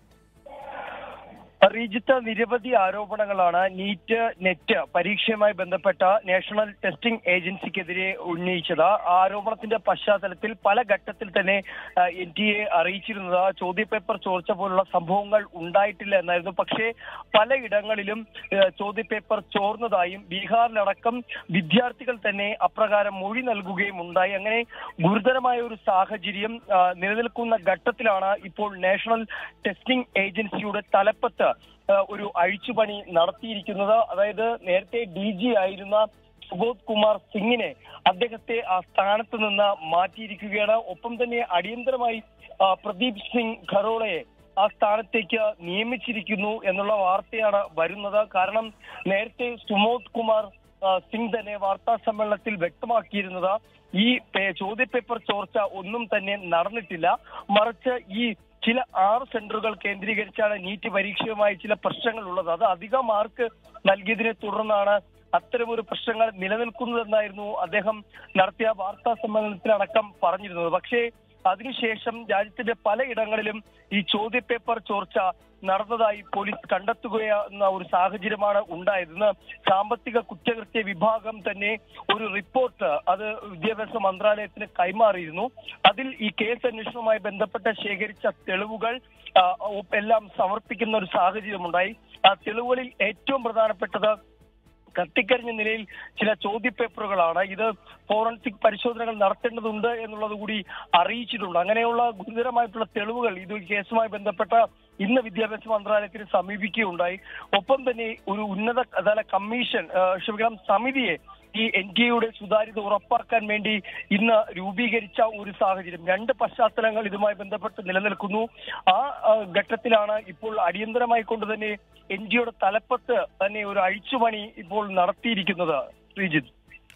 B: റീജിത്ത് നിരവധി ആരോപണങ്ങളാണ് നീറ്റ് നെറ്റ് പരീക്ഷയുമായി ബന്ധപ്പെട്ട നാഷണൽ ടെസ്റ്റിംഗ് ഏജൻസിക്കെതിരെ ഉന്നയിച്ചത് ആ ആരോപണത്തിന്റെ പശ്ചാത്തലത്തിൽ പല ഘട്ടത്തിൽ തന്നെ എൻ ടി എ അറിയിച്ചിരുന്നത് ചോദ്യപേപ്പർ ചോർച്ച പോലുള്ള സംഭവങ്ങൾ ഉണ്ടായിട്ടില്ല എന്നായിരുന്നു പക്ഷേ പലയിടങ്ങളിലും ഏഹ്, ചോദ്യപേപ്പർ ചോർന്നതായും ബീഹാറിലടക്കം വിദ്യാർത്ഥികൾ തന്നെ അപ്രകാരം മൊഴി നൽകുകയും ഉണ്ടായി അങ്ങനെ ഗുരുതരമായ ഒരു സാഹചര്യം ആ, നിലനിൽക്കുന്ന ഘട്ടത്തിലാണ് ഇപ്പോൾ നാഷണൽ ടെസ്റ്റിംഗ് ഏജൻസിയുടെ തലപ്പത്ത് ആ, ഒരു അഴിച്ചുപണി നടത്തിയിരിക്കുന്നത് അതായത് നേരത്തെ ഡി ജി ആയിരുന്ന സുബോധ് കുമാർ സിംഗിനെ അദ്ദേഹത്തെ ആ സ്ഥാനത്ത് നിന്ന് മാറ്റിയിരിക്കുകയാണ് ഒപ്പം തന്നെ അടിയന്തരമായി ആ, പ്രദീപ് സിംഗ് ഖറോളയെ ആ സ്ഥാനത്തേക്ക് നിയമിച്ചിരിക്കുന്നു എന്നുള്ള വാർത്തയാണ് വരുന്നത് കാരണം നേരത്തെ സുമോദ് കുമാർ ആ, സിംഗ് തന്നെ വാർത്താ സമ്മേളനത്തിൽ വ്യക്തമാക്കിയിരുന്നത് ഈ പേ- ചോദ്യപേപ്പർ ചോർച്ച ഒന്നും തന്നെ നടന്നിട്ടില്ല മറിച്ച് ഈ ചില ആറ് സെന്ററുകൾ കേന്ദ്രീകരിച്ചാണ് നീറ്റ് പരീക്ഷയുമായി ചില പ്രശ്നങ്ങൾ ഉള്ളത് അത് അധിക മാർക്ക് നൽകിയതിനെ തുടർന്നാണ് അത്തരമൊരു പ്രശ്നങ്ങൾ നിലനിൽക്കുന്നതെന്നായിരുന്നു അദ്ദേഹം നടത്തിയ വാർത്താ സമ്മേളനത്തിലടക്കം പറഞ്ഞിരുന്നത് പക്ഷേ അതിനുശേഷം രാജ്യത്തിന്റെ പലയിടങ്ങളിലും ഈ ചോദ്യപേപ്പർ ചോർച്ച നടന്നതായി പോലീസ് കണ്ടെത്തുകയെന്ന ഒരു സാഹചര്യമാണ് ഉണ്ടായത് ഇന്ന് സാമ്പത്തിക കുറ്റകൃത്യ വിഭാഗം തന്നെ ഒരു റിപ്പോർട്ട് അത് വിദ്യാഭ്യാസ മന്ത്രാലയത്തിന് കൈമാറിയിരുന്നു അതിൽ ഈ കേസ് അന്വേഷണവുമായി ബന്ധപ്പെട്ട് ശേഖരിച്ച തെളിവുകൾ ആ, എല്ലാം സമർപ്പിക്കുന്ന ഒരു സാഹചര്യമുണ്ടായി ആ തെളിവുകളിൽ ഏറ്റവും പ്രധാനപ്പെട്ടത് കത്തിക്കരിഞ്ഞ നിലയിൽ ചില ചോദ്യപേപ്പറുകളാണ് ഇത് ഫോറൻസിക് പരിശോധനകൾ നടത്തേണ്ടതുണ്ട് എന്നുള്ളത് കൂടി അറിയിച്ചിട്ടുണ്ട് അങ്ങനെയുള്ള ഗുരുതരമായിട്ടുള്ള തെളിവുകൾ ഇത് ഈ കേസുമായി ബന്ധപ്പെട്ട ഇന്ന് വിദ്യാഭ്യാസ മന്ത്രാലയത്തിന് സമീപിക്കുകയുണ്ടായി ഒപ്പം തന്നെ ഒരു ഉന്നത തല കമ്മീഷൻ ആ, ക്ഷമിക്കണം സമിതിയെ ഈ എൻ ഡി എയുടെ സുതാര്യത ഉറപ്പാക്കാൻ വേണ്ടി ഇന്ന് രൂപീകരിച്ച ഒരു സാഹചര്യം രണ്ട് പശ്ചാത്തലങ്ങൾ ഇതുമായി ബന്ധപ്പെട്ട് നിലനിൽക്കുന്നു ആ ആ, ഘട്ടത്തിലാണ് ഇപ്പോൾ അടിയന്തരമായി കൊണ്ട് തന്നെ എൻ ഡി എയുടെ തലപ്പത്ത് തന്നെ ഒരു അഴിച്ചുപണി ഇപ്പോൾ നടത്തിയിരിക്കുന്നത് ശ്രീജിത്ത്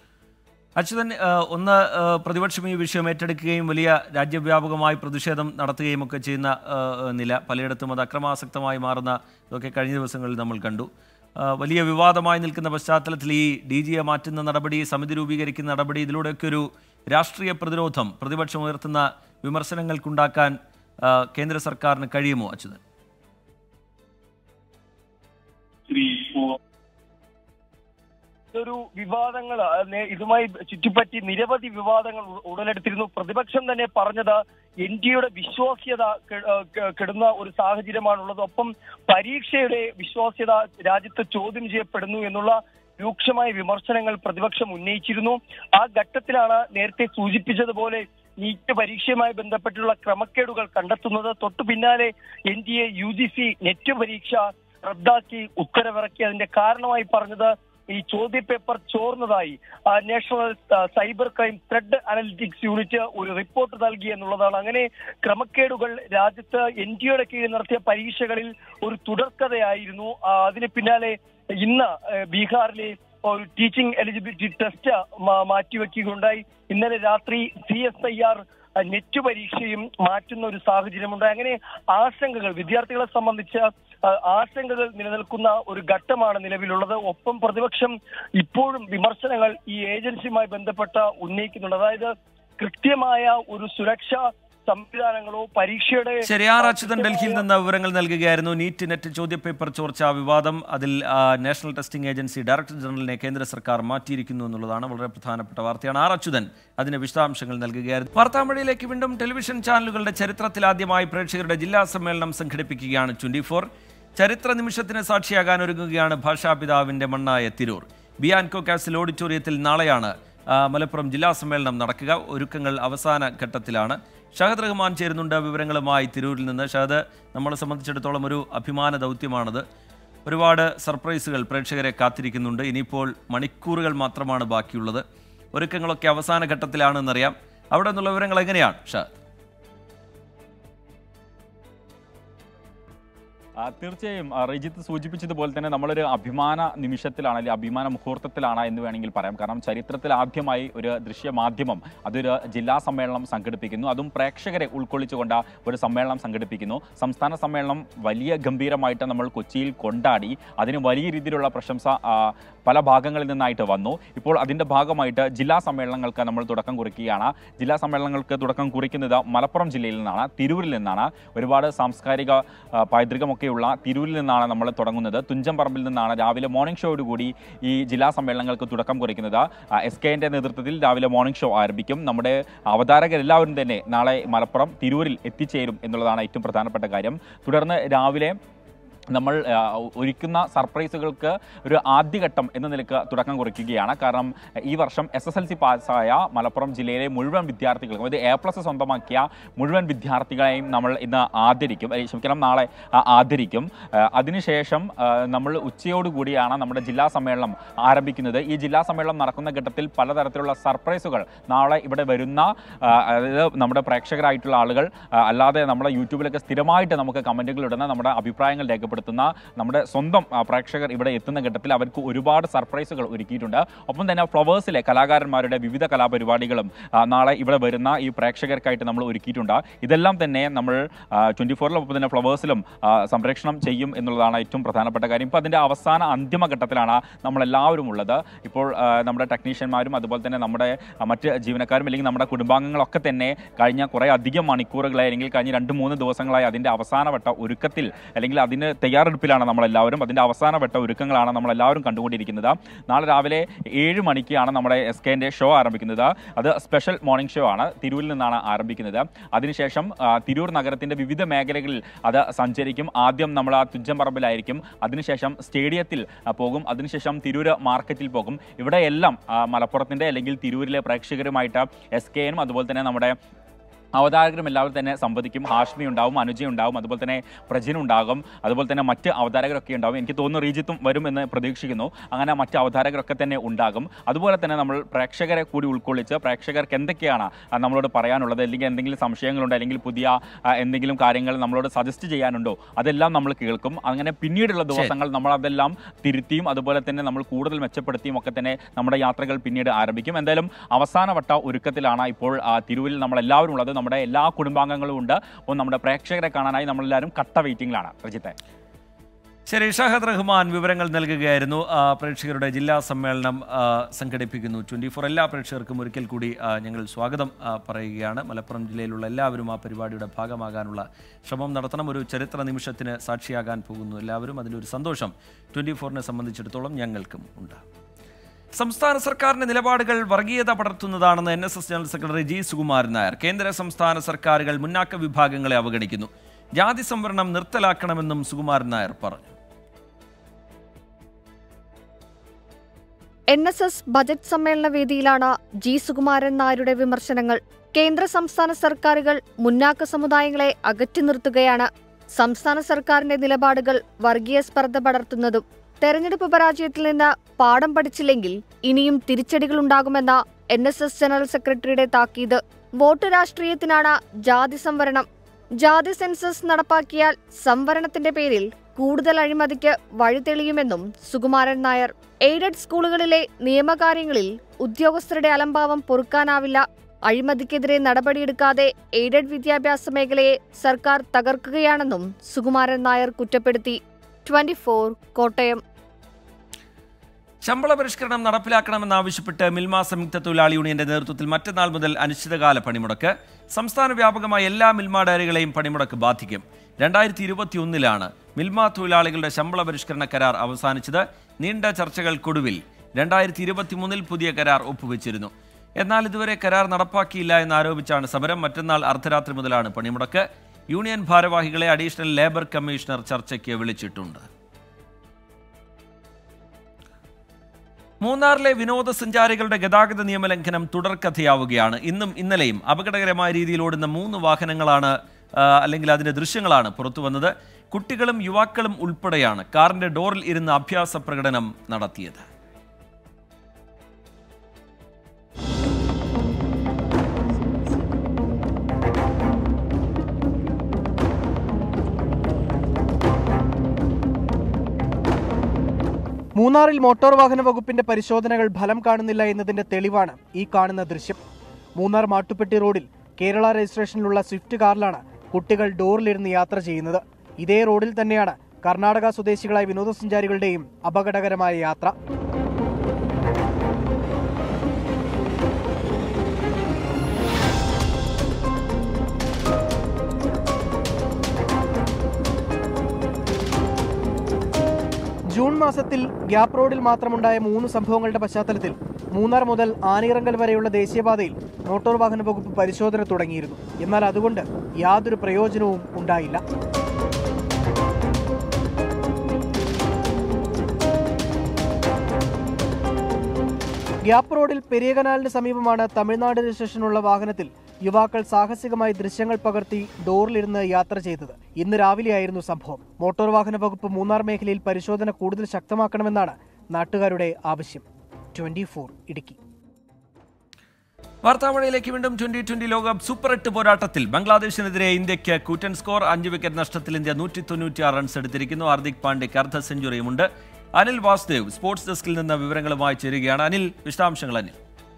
A: അച്യുതൻ ആ, ഒന്ന് ആ, പ്രതിപക്ഷം ഈ വിഷയം ഏറ്റെടുക്കുകയും വലിയ രാജ്യവ്യാപകമായി പ്രതിഷേധം നടത്തുകയും ഒക്കെ ചെയ്യുന്ന ആ, നില പലയിടത്തും അത് അക്രമാസക്തമായി മാറുന്ന ഇതൊക്കെ കഴിഞ്ഞ ദിവസങ്ങളിൽ നമ്മൾ കണ്ടു ആ, വലിയ വിവാദമായി നിൽക്കുന്ന പശ്ചാത്തലത്തിൽ ഈ ഡി ജിയെ മാറ്റുന്ന നടപടി സമിതി രൂപീകരിക്കുന്ന നടപടി ഇതിലൂടെയൊക്കെ ഒരു രാഷ്ട്രീയ പ്രതിരോധം പ്രതിപക്ഷം ഉയർത്തുന്ന വിമർശനങ്ങൾക്കുണ്ടാക്കാൻ ആ, കേന്ദ്ര സർക്കാരിന് കഴിയുമോ അച്യുതൻ
B: ഇതൊരു വിവാദങ്ങൾ ആ, നേ- ഇതുമായി ചുറ്റിപ്പറ്റി നിരവധി വിവാദങ്ങൾ ഉ- ഉടലെടുത്തിരുന്നു പ്രതിപക്ഷം തന്നെ പറഞ്ഞത് എൻ ഡി എയുടെ വിശ്വാസ്യത കെ- ആ, കെ- കെടുന്ന ഒരു സാഹചര്യമാണുള്ളത് ഒപ്പം പരീക്ഷയുടെ വിശ്വാസ്യത രാജ്യത്ത് ചോദ്യം ചെയ്യപ്പെടുന്നു എന്നുള്ള രൂക്ഷമായ വിമർശനങ്ങൾ പ്രതിപക്ഷം ഉന്നയിച്ചിരുന്നു ആ ഘട്ടത്തിലാണ് നേരത്തെ സൂചിപ്പിച്ചതുപോലെ നീറ്റ് പരീക്ഷയുമായി ബന്ധപ്പെട്ടുള്ള ക്രമക്കേടുകൾ കണ്ടെത്തുന്നത് തൊട്ടു പിന്നാലെ N D A U G C NET പരീക്ഷ റദ്ദാക്കി ഉത്തരവിറക്കി അതിന്റെ കാരണമായി പറഞ്ഞത് ഈ ചോദ്യപേപ്പർ ചോർന്നതായി ആ, നാഷണൽ ആ, cyber crime threat analytics unit ഒരു റിപ്പോർട്ട് നൽകി എന്നുള്ളതാണ് അങ്ങനെ ക്രമക്കേടുകൾ രാജ്യത്ത് എൻ ഡി എയുടെ കീഴിൽ നടത്തിയ പരീക്ഷകളിൽ ഒരു തുടർക്കഥയായിരുന്നു ആ, അതിന് പിന്നാലെ ഇന്ന് ആ, ബീഹാറിലെ ഒരു ടീച്ചിങ് എലിജിബിലിറ്റി ടെസ്റ്റ് മാറ്റിവെക്കുകയുണ്ടായി ഇന്നലെ രാത്രി C S I R uh NET പരീക്ഷയും മാറ്റുന്ന ഒരു സാഹചര്യമുണ്ട് അങ്ങനെ ആശങ്കകൾ വിദ്യാർത്ഥികളെ സംബന്ധിച്ച അഹ് ആശങ്കകൾ നിലനിൽക്കുന്ന ഒരു ഘട്ടമാണ് നിലവിലുള്ളത് ഒപ്പം പ്രതിപക്ഷം ഇപ്പോഴും വിമർശനങ്ങൾ ഈ ഏജൻസിയുമായി ബന്ധപ്പെട്ട ഉന്നയിക്കുന്നുണ്ട് അതായത് കൃത്യമായ ഒരു സുരക്ഷാ സംവിധാനങ്ങളോ പരീക്ഷയുടെ
A: ശരി ആർ അച്യുതൻ ഡൽഹിയിൽ നിന്ന് വിവരങ്ങൾ നൽകുകയായിരുന്നു നീറ്റ് നെറ്റ് ചോദ്യപേപ്പർ ചോർച്ചാ വിവാദം അതിൽ ആ, നാഷണൽ ടെസ്റ്റിംഗ് ഏജൻസി ഡയറക്ടർ ജനറലിനെ കേന്ദ്ര സർക്കാർ മാറ്റിയിരിക്കുന്നു എന്നുള്ളതാണ് വളരെ പ്രധാനപ്പെട്ട വാർത്തയാണ് ആർ അച്യുതൻ അതിന് വിശദാംശങ്ങൾ നൽകുകയായിരുന്നു വാർത്താമഴയിലേക്ക് വീണ്ടും ടെലിവിഷൻ ചാനലുകളുടെ ചരിത്രത്തിൽ ആദ്യമായി പ്രേക്ഷകരുടെ ജില്ലാ സമ്മേളനം സംഘടിപ്പിക്കുകയാണ് ട്വന്റി ഫോർ ചരിത്ര നിമിഷത്തിന് സാക്ഷിയാകാൻ ഒരുങ്ങുകയാണ് ഭാഷാപിതാവിന്റെ മണ്ണായ തിരൂർ ബിയാൻകോ കാസിൽ ഓഡിറ്റോറിയത്തിൽ നാളെയാണ് ആ, മലപ്പുറം ജില്ലാ സമ്മേളനം നടക്കുക ഒരുക്കങ്ങൾ അവസാന ഘട്ടത്തിലാണ് ഷഹദ് റഹ്മാൻ ചേരുന്നുണ്ട് വിവരങ്ങളുമായി തിരൂരിൽ നിന്ന് ഷഹദ് നമ്മളെ സംബന്ധിച്ചിടത്തോളം ഒരു അഭിമാന ദൗത്യമാണത് ഒരുപാട് സർപ്രൈസുകൾ പ്രേക്ഷകരെ കാത്തിരിക്കുന്നുണ്ട് ഇനിയിപ്പോൾ മണിക്കൂറുകൾ മാത്രമാണ് ബാക്കിയുള്ളത് ഒരുക്കങ്ങളൊക്കെ അവസാന ഘട്ടത്തിലാണെന്നറിയാം അവിടെ നിന്നുള്ള വിവരങ്ങൾ എങ്ങനെയാണ് ഷഹദ്
D: ആ, തീർച്ചയായും ആ, റിജിത്ത് സൂചിപ്പിച്ചതുപോലെ തന്നെ നമ്മളൊരു അഭിമാന നിമിഷത്തിലാണ് അല്ലെങ്കിൽ അഭിമാന മുഹൂർത്തത്തിലാണ് എന്ന് വേണമെങ്കിൽ പറയാം കാരണം ചരിത്രത്തിൽ ആദ്യമായി ഒരു ദൃശ്യമാധ്യമം അതൊരു ജില്ലാ സമ്മേളനം സംഘടിപ്പിക്കുന്നു അതും പ്രേക്ഷകരെ ഉൾക്കൊള്ളിച്ചുകൊണ്ട് ഒരു സമ്മേളനം സംഘടിപ്പിക്കുന്നു സംസ്ഥാന സമ്മേളനം വലിയ ഗംഭീരമായിട്ട് നമ്മൾ കൊച്ചിയിൽ കൊണ്ടാടി അതിന് വലിയ രീതിയിലുള്ള പ്രശംസ ആ, പല ഭാഗങ്ങളിൽ നിന്നായിട്ട് വന്നു ഇപ്പോൾ അതിൻ്റെ ഭാഗമായിട്ട് ജില്ലാ സമ്മേളനങ്ങൾക്ക് നമ്മൾ തുടക്കം കുറിക്കുകയാണ് ജില്ലാ സമ്മേളനങ്ങൾക്ക് തുടക്കം കുറിക്കുന്നത് മലപ്പുറം ജില്ലയിൽ നിന്നാണ് തിരൂരിൽ നിന്നാണ് ഒരുപാട് സാംസ്കാരിക ആ, പൈതൃകമൊക്കെയുള്ള തിരൂരിൽ നിന്നാണ് നമ്മൾ തുടങ്ങുന്നത് തുഞ്ചംപറമ്പിൽ നിന്നാണ് രാവിലെ മോർണിംഗ് ഷോയോടുകൂടി ഈ ജില്ലാ സമ്മേളനങ്ങൾക്ക് തുടക്കം കുറിക്കുന്നത് എസ് കെൻ്റെ നേതൃത്വത്തിൽ രാവിലെ മോർണിംഗ് ഷോ ആരംഭിക്കും നമ്മുടെ അവതാരകരെല്ലാവരും തന്നെ നാളെ മലപ്പുറം തിരൂരിൽ എത്തിച്ചേരും എന്നുള്ളതാണ് ഏറ്റവും പ്രധാനപ്പെട്ട കാര്യം തുടർന്ന് രാവിലെ നമ്മൾ ആ, ഒരുക്കുന്ന സർപ്രൈസുകൾക്ക് ഒരു ആദ്യഘട്ടം എന്ന നിലക്ക് തുടക്കം കുറിക്കുകയാണ് കാരണം ഈ വർഷം എസ് എസ് എൽ സി പാസ്സായ മലപ്പുറം ജില്ലയിലെ മുഴുവൻ വിദ്യാർത്ഥികൾക്കും അതായത് എ പ്ലസ് സ്വന്തമാക്കിയ മുഴുവൻ വിദ്യാർത്ഥികളെയും നമ്മൾ ഇന്ന് ആദരിക്കും അല്ലെ, ക്ഷമിക്കണം നാളെ ആ, ആദരിക്കും ആ, അതിനുശേഷം ആ, നമ്മൾ ഉച്ചയോടുകൂടിയാണ് നമ്മുടെ ജില്ലാ സമ്മേളനം ആരംഭിക്കുന്നത് ഈ ജില്ലാ സമ്മേളനം നടക്കുന്ന ഘട്ടത്തിൽ പലതരത്തിലുള്ള സർപ്രൈസുകൾ നാളെ ഇവിടെ വരുന്ന ആ, അതായത് നമ്മുടെ പ്രേക്ഷകരായിട്ടുള്ള ആളുകൾ ആ, അല്ലാതെ നമ്മുടെ യൂട്യൂബിലൊക്കെ സ്ഥിരമായിട്ട് നമുക്ക് കമൻറ്റുകൾ ഇടുന്ന നമ്മുടെ അഭിപ്രായങ്ങൾ രേഖപ്പെടുത്തുന്ന നമ്മുടെ സ്വന്തം ആ, പ്രേക്ഷകർ ഇവിടെ എത്തുന്ന ഘട്ടത്തിൽ അവർക്ക് ഒരുപാട് സർപ്രൈസുകൾ ഒരുക്കിയിട്ടുണ്ട് ഒപ്പം തന്നെ ഫ്ലവേഴ്സിലെ കലാകാരന്മാരുടെ വിവിധ കലാപരിപാടികളും ആ, നാളെ ഇവിടെ വരുന്ന ഈ പ്രേക്ഷകർക്കായിട്ട് നമ്മൾ ഒരുക്കിയിട്ടുണ്ട് ഇതെല്ലാം തന്നെ നമ്മൾ ട്വൻറ്റി ഫോറിലൊപ്പം തന്നെ ഫ്ലവേഴ്സിലും ആ, സംപ്രേഷണം ചെയ്യും എന്നുള്ളതാണ് ഏറ്റവും പ്രധാനപ്പെട്ട കാര്യം ഇപ്പോൾ അതിൻ്റെ അവസാന അന്തിമ ഘട്ടത്തിലാണ് നമ്മളെല്ലാവരും ഉള്ളത് ഇപ്പോൾ ആ, നമ്മുടെ ടെക്നീഷ്യന്മാരും അതുപോലെ തന്നെ നമ്മുടെ ആ, മറ്റ് ജീവനക്കാരും അല്ലെങ്കിൽ നമ്മുടെ കുടുംബാംഗങ്ങളൊക്കെ തന്നെ കഴിഞ്ഞ കുറേ അധികം മണിക്കൂറുകളായി അല്ലെങ്കിൽ കഴിഞ്ഞ രണ്ട് മൂന്ന് ദിവസങ്ങളായി അതിൻ്റെ അവസാനവട്ട ഒരുക്കത്തിൽ അല്ലെങ്കിൽ അതിന് തയ്യാറെടുപ്പിലാണ് നമ്മളെല്ലാവരും അതിൻ്റെ അവസാനവട്ട ഒരുക്കങ്ങളാണ് നമ്മളെല്ലാവരും കണ്ടുകൊണ്ടിരിക്കുന്നത് നാളെ രാവിലെ ഏഴ് മണിക്കാണ് നമ്മുടെ എസ് കെൻ്റെ ഷോ ആരംഭിക്കുന്നത് അത് സ്പെഷ്യൽ മോർണിംഗ് ഷോ ആണ് തിരൂരിൽ നിന്നാണ് ആരംഭിക്കുന്നത് അതിനുശേഷം ആ, തിരൂർ നഗരത്തിൻ്റെ വിവിധ മേഖലകളിൽ അത് സഞ്ചരിക്കും ആദ്യം നമ്മൾ ആ തുഞ്ചംപറമ്പിലായിരിക്കും അതിനുശേഷം സ്റ്റേഡിയത്തിൽ ആ, പോകും അതിനുശേഷം തിരൂര് മാർക്കറ്റിൽ പോകും ഇവിടെയെല്ലാം ആ, മലപ്പുറത്തിൻ്റെ അല്ലെങ്കിൽ തിരൂരിലെ പ്രേക്ഷകരുമായിട്ട് എസ് കെ എനും അതുപോലെ തന്നെ നമ്മുടെ അവതാരകരും എല്ലാവരും തന്നെ സംവദിക്കും ഹാഷ്മി ഉണ്ടാവും അനുജ ഉണ്ടാവും അതുപോലെ തന്നെ പ്രജിൻ ഉണ്ടാകും അതുപോലെ തന്നെ മറ്റ് അവതാരകരൊക്കെ ഉണ്ടാവും എനിക്ക് തോന്നുന്നു റീജിത്തും വരും എന്ന് പ്രതീക്ഷിക്കുന്നു അങ്ങനെ മറ്റ് അവതാരകരൊക്കെ തന്നെ ഉണ്ടാകും അതുപോലെ തന്നെ നമ്മൾ പ്രേക്ഷകരെ കൂടി ഉൾക്കൊള്ളിച്ച് പ്രേക്ഷകർക്ക് എന്തൊക്കെയാണ് ആ, നമ്മളോട് പറയാനുള്ളത് അല്ലെങ്കിൽ എന്തെങ്കിലും സംശയങ്ങളുണ്ടോ അല്ലെങ്കിൽ പുതിയ ആ, എന്തെങ്കിലും കാര്യങ്ങൾ നമ്മളോട് സജസ്റ്റ് ചെയ്യാനുണ്ടോ അതെല്ലാം നമ്മൾ കേൾക്കും അങ്ങനെ പിന്നീടുള്ള ദിവസങ്ങൾ നമ്മൾ അതെല്ലാം തിരുത്തിയും അതുപോലെ തന്നെ നമ്മൾ കൂടുതൽ മെച്ചപ്പെടുത്തിയും ഒക്കെ തന്നെ നമ്മുടെ യാത്രകൾ പിന്നീട് ആരംഭിക്കും എന്തായാലും അവസാനവട്ട ഒരുക്കത്തിലാണ് ഇപ്പോൾ ആ, തിരൂരിൽ നമ്മളെല്ലാവരും ഉള്ളത് നമ്മുടെ എല്ലാ കുടുംബാംഗങ്ങളും ഉണ്ട് അപ്പോൾ നമ്മുടെ പ്രേക്ഷകരെ കാണാനായി നമ്മളെല്ലാവരും കട്ട വെയിറ്റിംഗിലാണ് രജിത്തെ
A: ശരി ഷഹദ് റഹ്മാൻ വിവരങ്ങൾ നൽകുകയായിരുന്നു ആ, പ്രേക്ഷകരുടെ ജില്ലാ സമ്മേളനം ആ, സംഘടിപ്പിക്കുന്നു ട്വൻറ്റി ഫോർ എല്ലാ പ്രേക്ഷകർക്കും ഒരിക്കൽ കൂടി ആ, ഞങ്ങൾ സ്വാഗതം ആ, പറയുകയാണ് മലപ്പുറം ജില്ലയിലുള്ള എല്ലാവരും ആ പരിപാടിയുടെ ഭാഗമാകാനുള്ള ശ്രമം നടത്തണം ഒരു ചരിത്ര നിമിഷത്തിന് സാക്ഷിയാകാൻ പോകുന്നു എല്ലാവരും അതിലൊരു സന്തോഷം ട്വൻറ്റി ഫോറിനെ സംബന്ധിച്ചിടത്തോളം ഞങ്ങൾക്കും ഉണ്ട് സംസ്ഥാന സർക്കാരിന്റെ നിലപാടുകൾ വർഗീയത പടർത്തുന്നതാണെന്ന് N S S general secretary G Sukumaran Nair കേന്ദ്ര സംസ്ഥാന സർക്കാരുകൾ മുന്നാക്ക വിഭാഗങ്ങളെ അവഗണിക്കുന്നു ജാതി സംവരണം നിർത്തലാക്കണമെന്നും സുകുമാരൻ നായർ പറഞ്ഞു
V: എൻ എസ് എസ് ബജറ്റ് സമ്മേളന വേദിയിലാണ് ജി സുകുമാരൻ നായരുടെ വിമർശനങ്ങൾ കേന്ദ്ര സംസ്ഥാന സർക്കാരുകൾ മുന്നാക്ക സമുദായങ്ങളെ അകറ്റി നിർത്തുകയാണ് സംസ്ഥാന സർക്കാരിന്റെ നിലപാടുകൾ വർഗീയ സ്പർദ്ധ പടർത്തുന്നതും തെരഞ്ഞെടുപ്പ് പരാജയത്തിൽ നിന്ന് പാഠം പഠിച്ചില്ലെങ്കിൽ ഇനിയും തിരിച്ചടികളുണ്ടാകുമെന്ന എൻ എസ് എസ് ജനറൽ സെക്രട്ടറിയുടെ താക്കീത് വോട്ട് രാഷ്ട്രീയത്തിനാണ് ജാതി സംവരണം ജാതി സെൻസസ് നടപ്പാക്കിയാൽ സംവരണത്തിന്റെ പേരിൽ കൂടുതൽ അഴിമതിക്ക് വഴിതെളിയുമെന്നും സുകുമാരൻ നായർ എയ്ഡഡ് സ്കൂളുകളിലെ നിയമകാര്യങ്ങളിൽ ഉദ്യോഗസ്ഥരുടെ അലംഭാവം പൊറുക്കാനാവില്ല അഴിമതിക്കെതിരെ നടപടിയെടുക്കാതെ എയ്ഡഡ് വിദ്യാഭ്യാസ മേഖലയെ സർക്കാർ തകർക്കുകയാണെന്നും സുകുമാരൻ നായർ കുറ്റപ്പെടുത്തി ട്വന്റി കോട്ടയം
A: ശമ്പള പരിഷ്കരണം നടപ്പിലാക്കണമെന്നാവശ്യപ്പെട്ട് മിൽമ സംയുക്ത തൊഴിലാളി യൂണിയന്റെ നേതൃത്വത്തിൽ മറ്റന്നാൾ മുതൽ അനിശ്ചിതകാല പണിമുടക്ക് സംസ്ഥാന വ്യാപകമായ എല്ലാ മിൽമ ഡയറികളെയും പണിമുടക്ക് ബാധിക്കും രണ്ടായിരത്തി ഇരുപത്തിയൊന്നിലാണ് മിൽമ തൊഴിലാളികളുടെ ശമ്പള പരിഷ്കരണ കരാർ അവസാനിച്ചത് നീണ്ട ചർച്ചകൾക്കൊടുവിൽ രണ്ടായിരത്തി ഇരുപത്തിമൂന്നിൽ പുതിയ കരാർ ഒപ്പുവെച്ചിരുന്നു എന്നാൽ ഇതുവരെ കരാർ നടപ്പാക്കിയില്ല എന്നാരോപിച്ചാണ് സമരം മറ്റന്നാൾ അർദ്ധരാത്രി മുതലാണ് പണിമുടക്ക് യൂണിയൻ ഭാരവാഹികളെ അഡീഷണൽ ലേബർ കമ്മീഷണർ ചർച്ചയ്ക്ക് വിളിച്ചിട്ടുണ്ട് മൂന്നാറിലെ വിനോദസഞ്ചാരികളുടെ ഗതാഗത നിയമലംഘനം തുടർക്കഥയാവുകയാണ് ഇന്നും ഇന്നലെയും അപകടകരമായ രീതിയിൽ ഓടുന്ന മൂന്ന് വാഹനങ്ങളാണ് ആ, അല്ലെങ്കിൽ അതിന്റെ ദൃശ്യങ്ങളാണ് പുറത്തു വന്നത് കുട്ടികളും യുവാക്കളും ഉൾപ്പെടെയാണ് കാറിന്റെ ഡോറിൽ ഇരുന്ന് അഭ്യാസ പ്രകടനം നടത്തിയത്
F: മൂന്നാറിൽ മോട്ടോർ വാഹന വകുപ്പിന്റെ പരിശോധനകൾ ഫലം കാണുന്നില്ല എന്നതിന്റെ തെളിവാണ് ഈ കാണുന്ന ദൃശ്യം മൂന്നാർ മാട്ടുപ്പെട്ടി റോഡിൽ കേരള രജിസ്ട്രേഷനിലുള്ള സ്വിഫ്റ്റ് കാറിലാണ് കുട്ടികൾ ഡോറിലിരുന്ന് യാത്ര ചെയ്യുന്നത് ഇതേ റോഡിൽ തന്നെയാണ് കർണാടക സ്വദേശികളായ വിനോദസഞ്ചാരികളുടെയും അപകടകരമായ യാത്ര ജൂൺ മാസത്തിൽ ഗ്യാപ് റോഡിൽ മാത്രമുണ്ടായ മൂന്ന് സംഭവങ്ങളുടെ പശ്ചാത്തലത്തിൽ മൂന്നാർ മുതൽ ആനയിറങ്കൽ വരെയുള്ള ദേശീയപാതയിൽ മോട്ടോർ വാഹന വകുപ്പ് പരിശോധന തുടങ്ങിയിരുന്നു എന്നാൽ അതുകൊണ്ട് യാതൊരു പ്രയോജനവും ഉണ്ടായില്ല ഗ്യാപ് റോഡിൽ പെരിയ കനാലിന് സമീപമാണ് തമിഴ്നാട് രജിസ്ട്രേഷനുള്ള വാഹനത്തിൽ യുവാക്കൾ സാഹസികമായി ദൃശ്യങ്ങൾ പകർത്തി ഡോറിലിരുന്ന് യാത്ര ചെയ്തത് ഇന്ന് രാവിലെയായിരുന്നു സംഭവം മോട്ടോർ വാഹന വകുപ്പ് മൂന്നാർ മേഖലയിൽ പരിശോധന കൂടുതൽ ശക്തമാക്കണമെന്നാണ് നാട്ടുകാരുടെ ആവശ്യം ട്വന്റി ഇടുക്കി
A: വാർത്താമഴയിലേക്ക് വീണ്ടും ട്വന്റി ട്വന്റി ലോകകപ്പ് സൂപ്പർ എട്ട് പോരാട്ടത്തിൽ ബംഗ്ലാദേശിനെതിരെ ഇന്ത്യക്ക് കൂറ്റൻ സ്കോർ അഞ്ച് വിക്കറ്റ് നഷ്ടത്തിൽ ഇന്ത്യ നൂറ്റി തൊണ്ണൂറ്റിയാറ് റൺസ് എടുത്തിരിക്കുന്നു ഹാർദിക് പാണ്ഡ്യയ്ക്ക് അർദ്ധ സെഞ്ചുറിയുമുണ്ട് അനിൽ വാസുദേവ് സ്പോർട്സ് ഡെസ്കിൽ നിന്ന് വിവരങ്ങളുമായി ചേരുകയാണ് അനിൽ വിശദാംശങ്ങൾ അനിൽ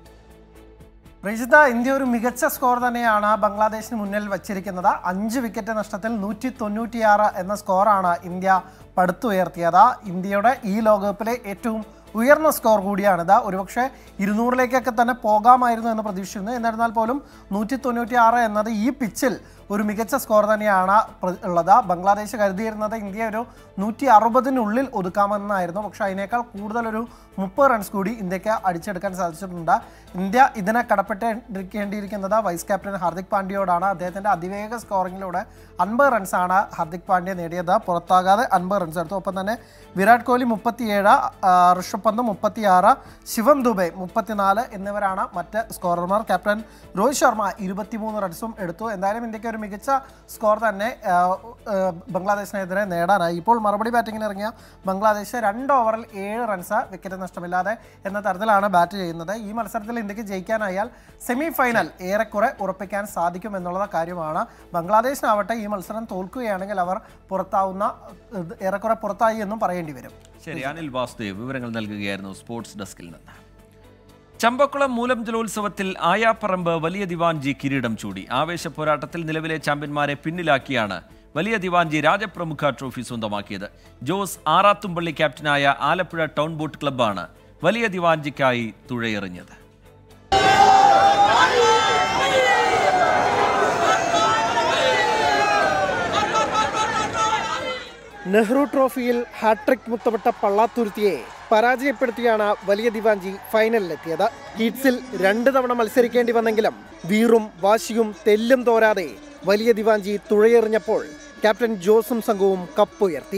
G: പ്രജിത ഇന്ത്യ ഒരു മികച്ച സ്കോർ തന്നെയാണ് ബംഗ്ലാദേശിന് മുന്നിൽ വച്ചിരിക്കുന്നത് അഞ്ച് വിക്കറ്റ് നഷ്ടത്തിൽ നൂറ്റി തൊണ്ണൂറ്റിയാറ് എന്ന സ്കോറാണ് ഇന്ത്യ പടുത്തുയർത്തിയത് ഇന്ത്യയുടെ ഈ ലോകകപ്പിലെ ഏറ്റവും ഉയർന്ന സ്കോർ കൂടിയാണിത് ഒരുപക്ഷെ ഇരുന്നൂറിലേക്കൊക്കെ തന്നെ പോകാമായിരുന്നു എന്ന് പ്രതീക്ഷിക്കുന്നു എന്നിരുന്നാൽ പോലും നൂറ്റി തൊണ്ണൂറ്റി ആറ് എന്നത് ഈ പിച്ചിൽ ഒരു മികച്ച സ്കോർ തന്നെയാണ് പ്ര- ഉള്ളത് ബംഗ്ലാദേശ് കരുതിയിരുന്നത് ഇന്ത്യ ഒരു നൂറ്റി അറുപതിനുള്ളിൽ ഒതുക്കാമെന്നായിരുന്നു പക്ഷേ അതിനേക്കാൾ കൂടുതൽ ഒരു മുപ്പത് റൺസ് കൂടി ഇന്ത്യക്ക് അടിച്ചെടുക്കാൻ സാധിച്ചിട്ടുണ്ട് ഇന്ത്യ ഇതിനെ കടപ്പെട്ടിരിക്കേണ്ടിയിരിക്കുന്നത് വൈസ് ക്യാപ്റ്റൻ ഹാർദിക് പാണ്ഡ്യയോടാണ് അദ്ദേഹത്തിൻ്റെ അതിവേഗ സ്കോറിങ്ങിലൂടെ അൻപത് റൺസാണ് ഹാർദിക് പാണ്ഡ്യ നേടിയത് പുറത്താകാതെ അൻപത് റൺസ് എടുത്തു ഒപ്പം തന്നെ വിരാട് കോഹ്ലി മുപ്പത്തിയേഴ് ഋഷഭ് പന്ത് മുപ്പത്തിയാറ് ശിവം ദുബെ മുപ്പത്തിനാല് എന്നിവരാണ് മറ്റ് സ്കോറർമാർ ക്യാപ്റ്റൻ രോഹിത് ശർമ്മ ഇരുപത്തിമൂന്ന് റൺസും എടുത്തു എന്തായാലും ഇന്ത്യക്ക് ഒരു മികച്ച സ്കോർ തന്നെ ആ, ആ, ബംഗ്ലാദേശിനെതിരെ നേടാനായി ഇപ്പോൾ മറുപടി ബാറ്റിങ്ങിന് ഇറങ്ങിയ ബംഗ്ലാദേശ് രണ്ട് ഓവറിൽ ഏഴ് റൺസ് വിക്കറ്റ് നഷ്ടമില്ലാതെ എന്ന തരത്തിലാണ് ബാറ്റ് ചെയ്യുന്നത് ഈ മത്സരത്തിൽ ഇന്ത്യക്ക് ജയിക്കാനായാൽ സെമി ഫൈനൽ ഏറെക്കുറെ ഉറപ്പിക്കാൻ സാധിക്കും എന്നുള്ള കാര്യമാണ് ബംഗ്ലാദേശിനാവട്ടെ ഈ മത്സരം തോൽക്കുകയാണെങ്കിൽ അവർ പുറത്താവുന്ന ഇത് ഏറെക്കുറെ പുറത്തായി എന്നും പറയേണ്ടി വരും
A: ശരി അനിൽ വാസുദേവ് വിവരങ്ങൾ നൽകുകയായിരുന്നു സ്പോർട്സ് ഡെസ്കിൽ നിന്ന് ചമ്പക്കുളം മൂലം ജലോത്സവത്തിൽ ആയാപ്പറമ്പ് വലിയ ദിവാൻജി കിരീടം ചൂടി ആവേശ പോരാട്ടത്തിൽ നിലവിലെ ചാമ്പ്യന്മാരെ പിന്നിലാക്കിയാണ് വലിയ ദിവാൻജി രാജപ്രമുഖ ട്രോഫി സ്വന്തമാക്കിയത് ജോസ് ആറാത്തുംപള്ളി ക്യാപ്റ്റനായ ആലപ്പുഴ ടൗൺ ബോട്ട് ക്ലബ്ബാണ് വലിയ ദിവാൻജിക്കായി തുഴയെറിഞ്ഞത്
G: നെഹ്റു ട്രോഫിയിൽ ഹാട്രിക് മുത്തപ്പെട്ട പള്ളാത്തുരുത്തിയെ പരാജയപ്പെടുത്തിയാണ് വലിയ ദിവാഞ്ചി ഫൈനലിലെത്തിയത് ഹീറ്റ്സിൽ രണ്ട് തവണ മത്സരിക്കേണ്ടി വന്നെങ്കിലും വീറും വാശിയും തെല്ലും തോരാതെ വലിയ ദിവാഞ്ചി തുഴയെറിഞ്ഞപ്പോൾ ക്യാപ്റ്റൻ ജോസും സംഘവും കപ്പുയർത്തി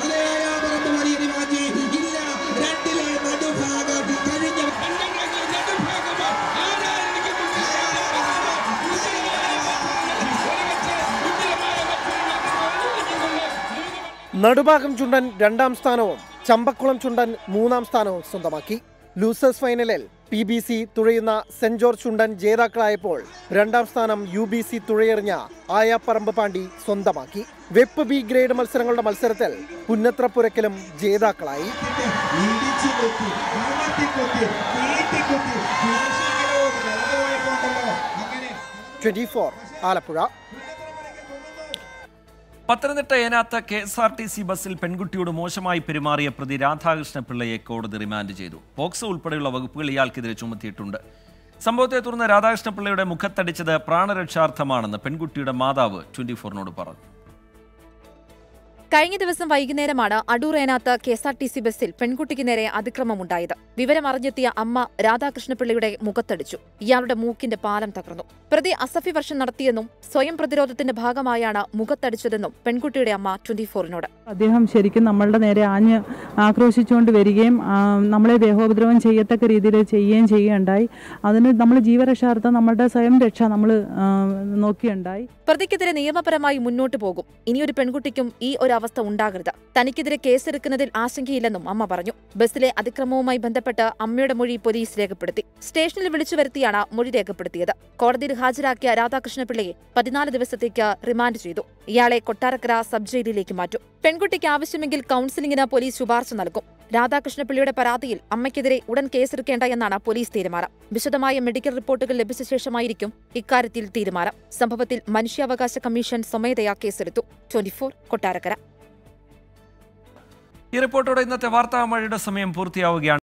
G: നടുഭാഗം ചുണ്ടൻ രണ്ടാം സ്ഥാനവും ചമ്പക്കുളം ചുണ്ടൻ മൂന്നാം സ്ഥാനവും സ്വന്തമാക്കി ലൂസേഴ്സ് ഫൈനലിൽ പി ബി സി തുഴയുന്ന സെന്റ് ജോർജ് ചുണ്ടൻ ജേതാക്കളായപ്പോൾ രണ്ടാം സ്ഥാനം യു ബി സി തുഴയെറിഞ്ഞ ആയാപ്പറമ്പ് പാണ്ടി സ്വന്തമാക്കി വെപ്പ് ബി ഗ്രേഡ് മത്സരങ്ങളുടെ മത്സരത്തിൽ പുന്നത്രപ്പുരക്കലും ജേതാക്കളായി twenty four Alappuzha
A: Pathanamthitta Enath K S R T C ബസ്സിൽ പെൺകുട്ടിയോട് മോശമായി പെരുമാറിയ പ്രതി രാധാകൃഷ്ണ പിള്ളയെ കോടതി റിമാൻഡ് ചെയ്തു പോക്സോ ഉൾപ്പെടെയുള്ള വകുപ്പുകൾ ഇയാൾക്കെതിരെ ചുമത്തിയിട്ടുണ്ട് സംഭവത്തെ തുടർന്ന് രാധാകൃഷ്ണ പിള്ളയുടെ മുഖത്തടിച്ചത് പ്രാണരക്ഷാർത്ഥമാണെന്ന് പെൺകുട്ടിയുടെ മാതാവ് ട്വന്റി ഫോറിനോട് പറഞ്ഞു
C: കഴിഞ്ഞ ദിവസം വൈകുന്നേരമാണ് Adoor Enath K S R T C ബസ്സിൽ പെൺകുട്ടിക്ക് നേരെ അതിക്രമമുണ്ടായത് വിവരമറിഞ്ഞെത്തിയ അമ്മ രാധാകൃഷ്ണപിള്ളയുടെ മുഖത്തടിച്ചു ഇയാളുടെ മൂക്കിന്റെ പാലം തകർന്നു പ്രതി അസഫി വർഷം നടത്തിയെന്നും സ്വയം പ്രതിരോധത്തിന്റെ ഭാഗമായാണ് മുഖത്തടിച്ചതെന്നും പെൺകുട്ടിയുടെ അമ്മ ട്വന്റി ഫോറിനോട്
E: അദ്ദേഹം ശരിക്കും നമ്മളുടെ നേരെ ആഞ്ഞ് ആക്രോശിച്ചുകൊണ്ട് വരികയും ആ, നമ്മളെ ദേഹോപദ്രവം ചെയ്യത്തക്ക രീതിയിൽ ചെയ്യുകയും ചെയ്യുകയുണ്ടായി അതിന് നമ്മൾ ജീവരക്ഷാർത്ഥം നമ്മളുടെ സ്വയം രക്ഷ നമ്മൾ നോക്കിയുണ്ടായി
C: പ്രതിക്കെതിരെ നിയമപരമായി മുന്നോട്ടു പോകും ഇനിയൊരു പെൺകുട്ടിക്കും ഈ ഒരു അവസ്ഥ ഉണ്ടാകരുത് തനിക്കെതിരെ കേസെടുക്കുന്നതിൽ ആശങ്കയില്ലെന്നും അമ്മ പറഞ്ഞു ബസ്സിലെ അതിക്രമവുമായി ബന്ധപ്പെട്ട് അമ്മയുടെ മൊഴി പോലീസ് രേഖപ്പെടുത്തി സ്റ്റേഷനിൽ വിളിച്ചു വരുത്തിയാണ് മൊഴി രേഖപ്പെടുത്തിയത് കോടതിയിൽ ഹാജരാക്കിയ രാധാകൃഷ്ണപിള്ളയെ പതിനാല് ദിവസത്തേക്ക് റിമാൻഡ് ചെയ്തു ഇയാളെ കൊട്ടാരക്കര സബ് ജയിലിലേക്ക് മാറ്റും പെൺകുട്ടിക്ക് ആവശ്യമെങ്കിൽ കൌൺസിലിംഗിന് പോലീസ് ശുപാർശ നൽകും രാധാകൃഷ്ണപിള്ളിയുടെ പരാതിയിൽ അമ്മയ്ക്കെതിരെ ഉടൻ കേസെടുക്കേണ്ട എന്നാണ് പോലീസ് തീരുമാനം വിശദമായ മെഡിക്കൽ റിപ്പോർട്ടുകൾ ലഭിച്ച ശേഷമായിരിക്കും ഇക്കാര്യത്തിൽ തീരുമാനം സംഭവത്തിൽ മനുഷ്യാവകാശ കമ്മീഷൻ സ്വമേധയാ കേസെടുത്തു ട്വന്റി കൊട്ടാരക്കര
A: ഈ റിപ്പോർട്ടോടെ ഇന്നത്തെ വാർത്താ മഴയുടെ സമയം പൂർത്തിയാവുകയാണ്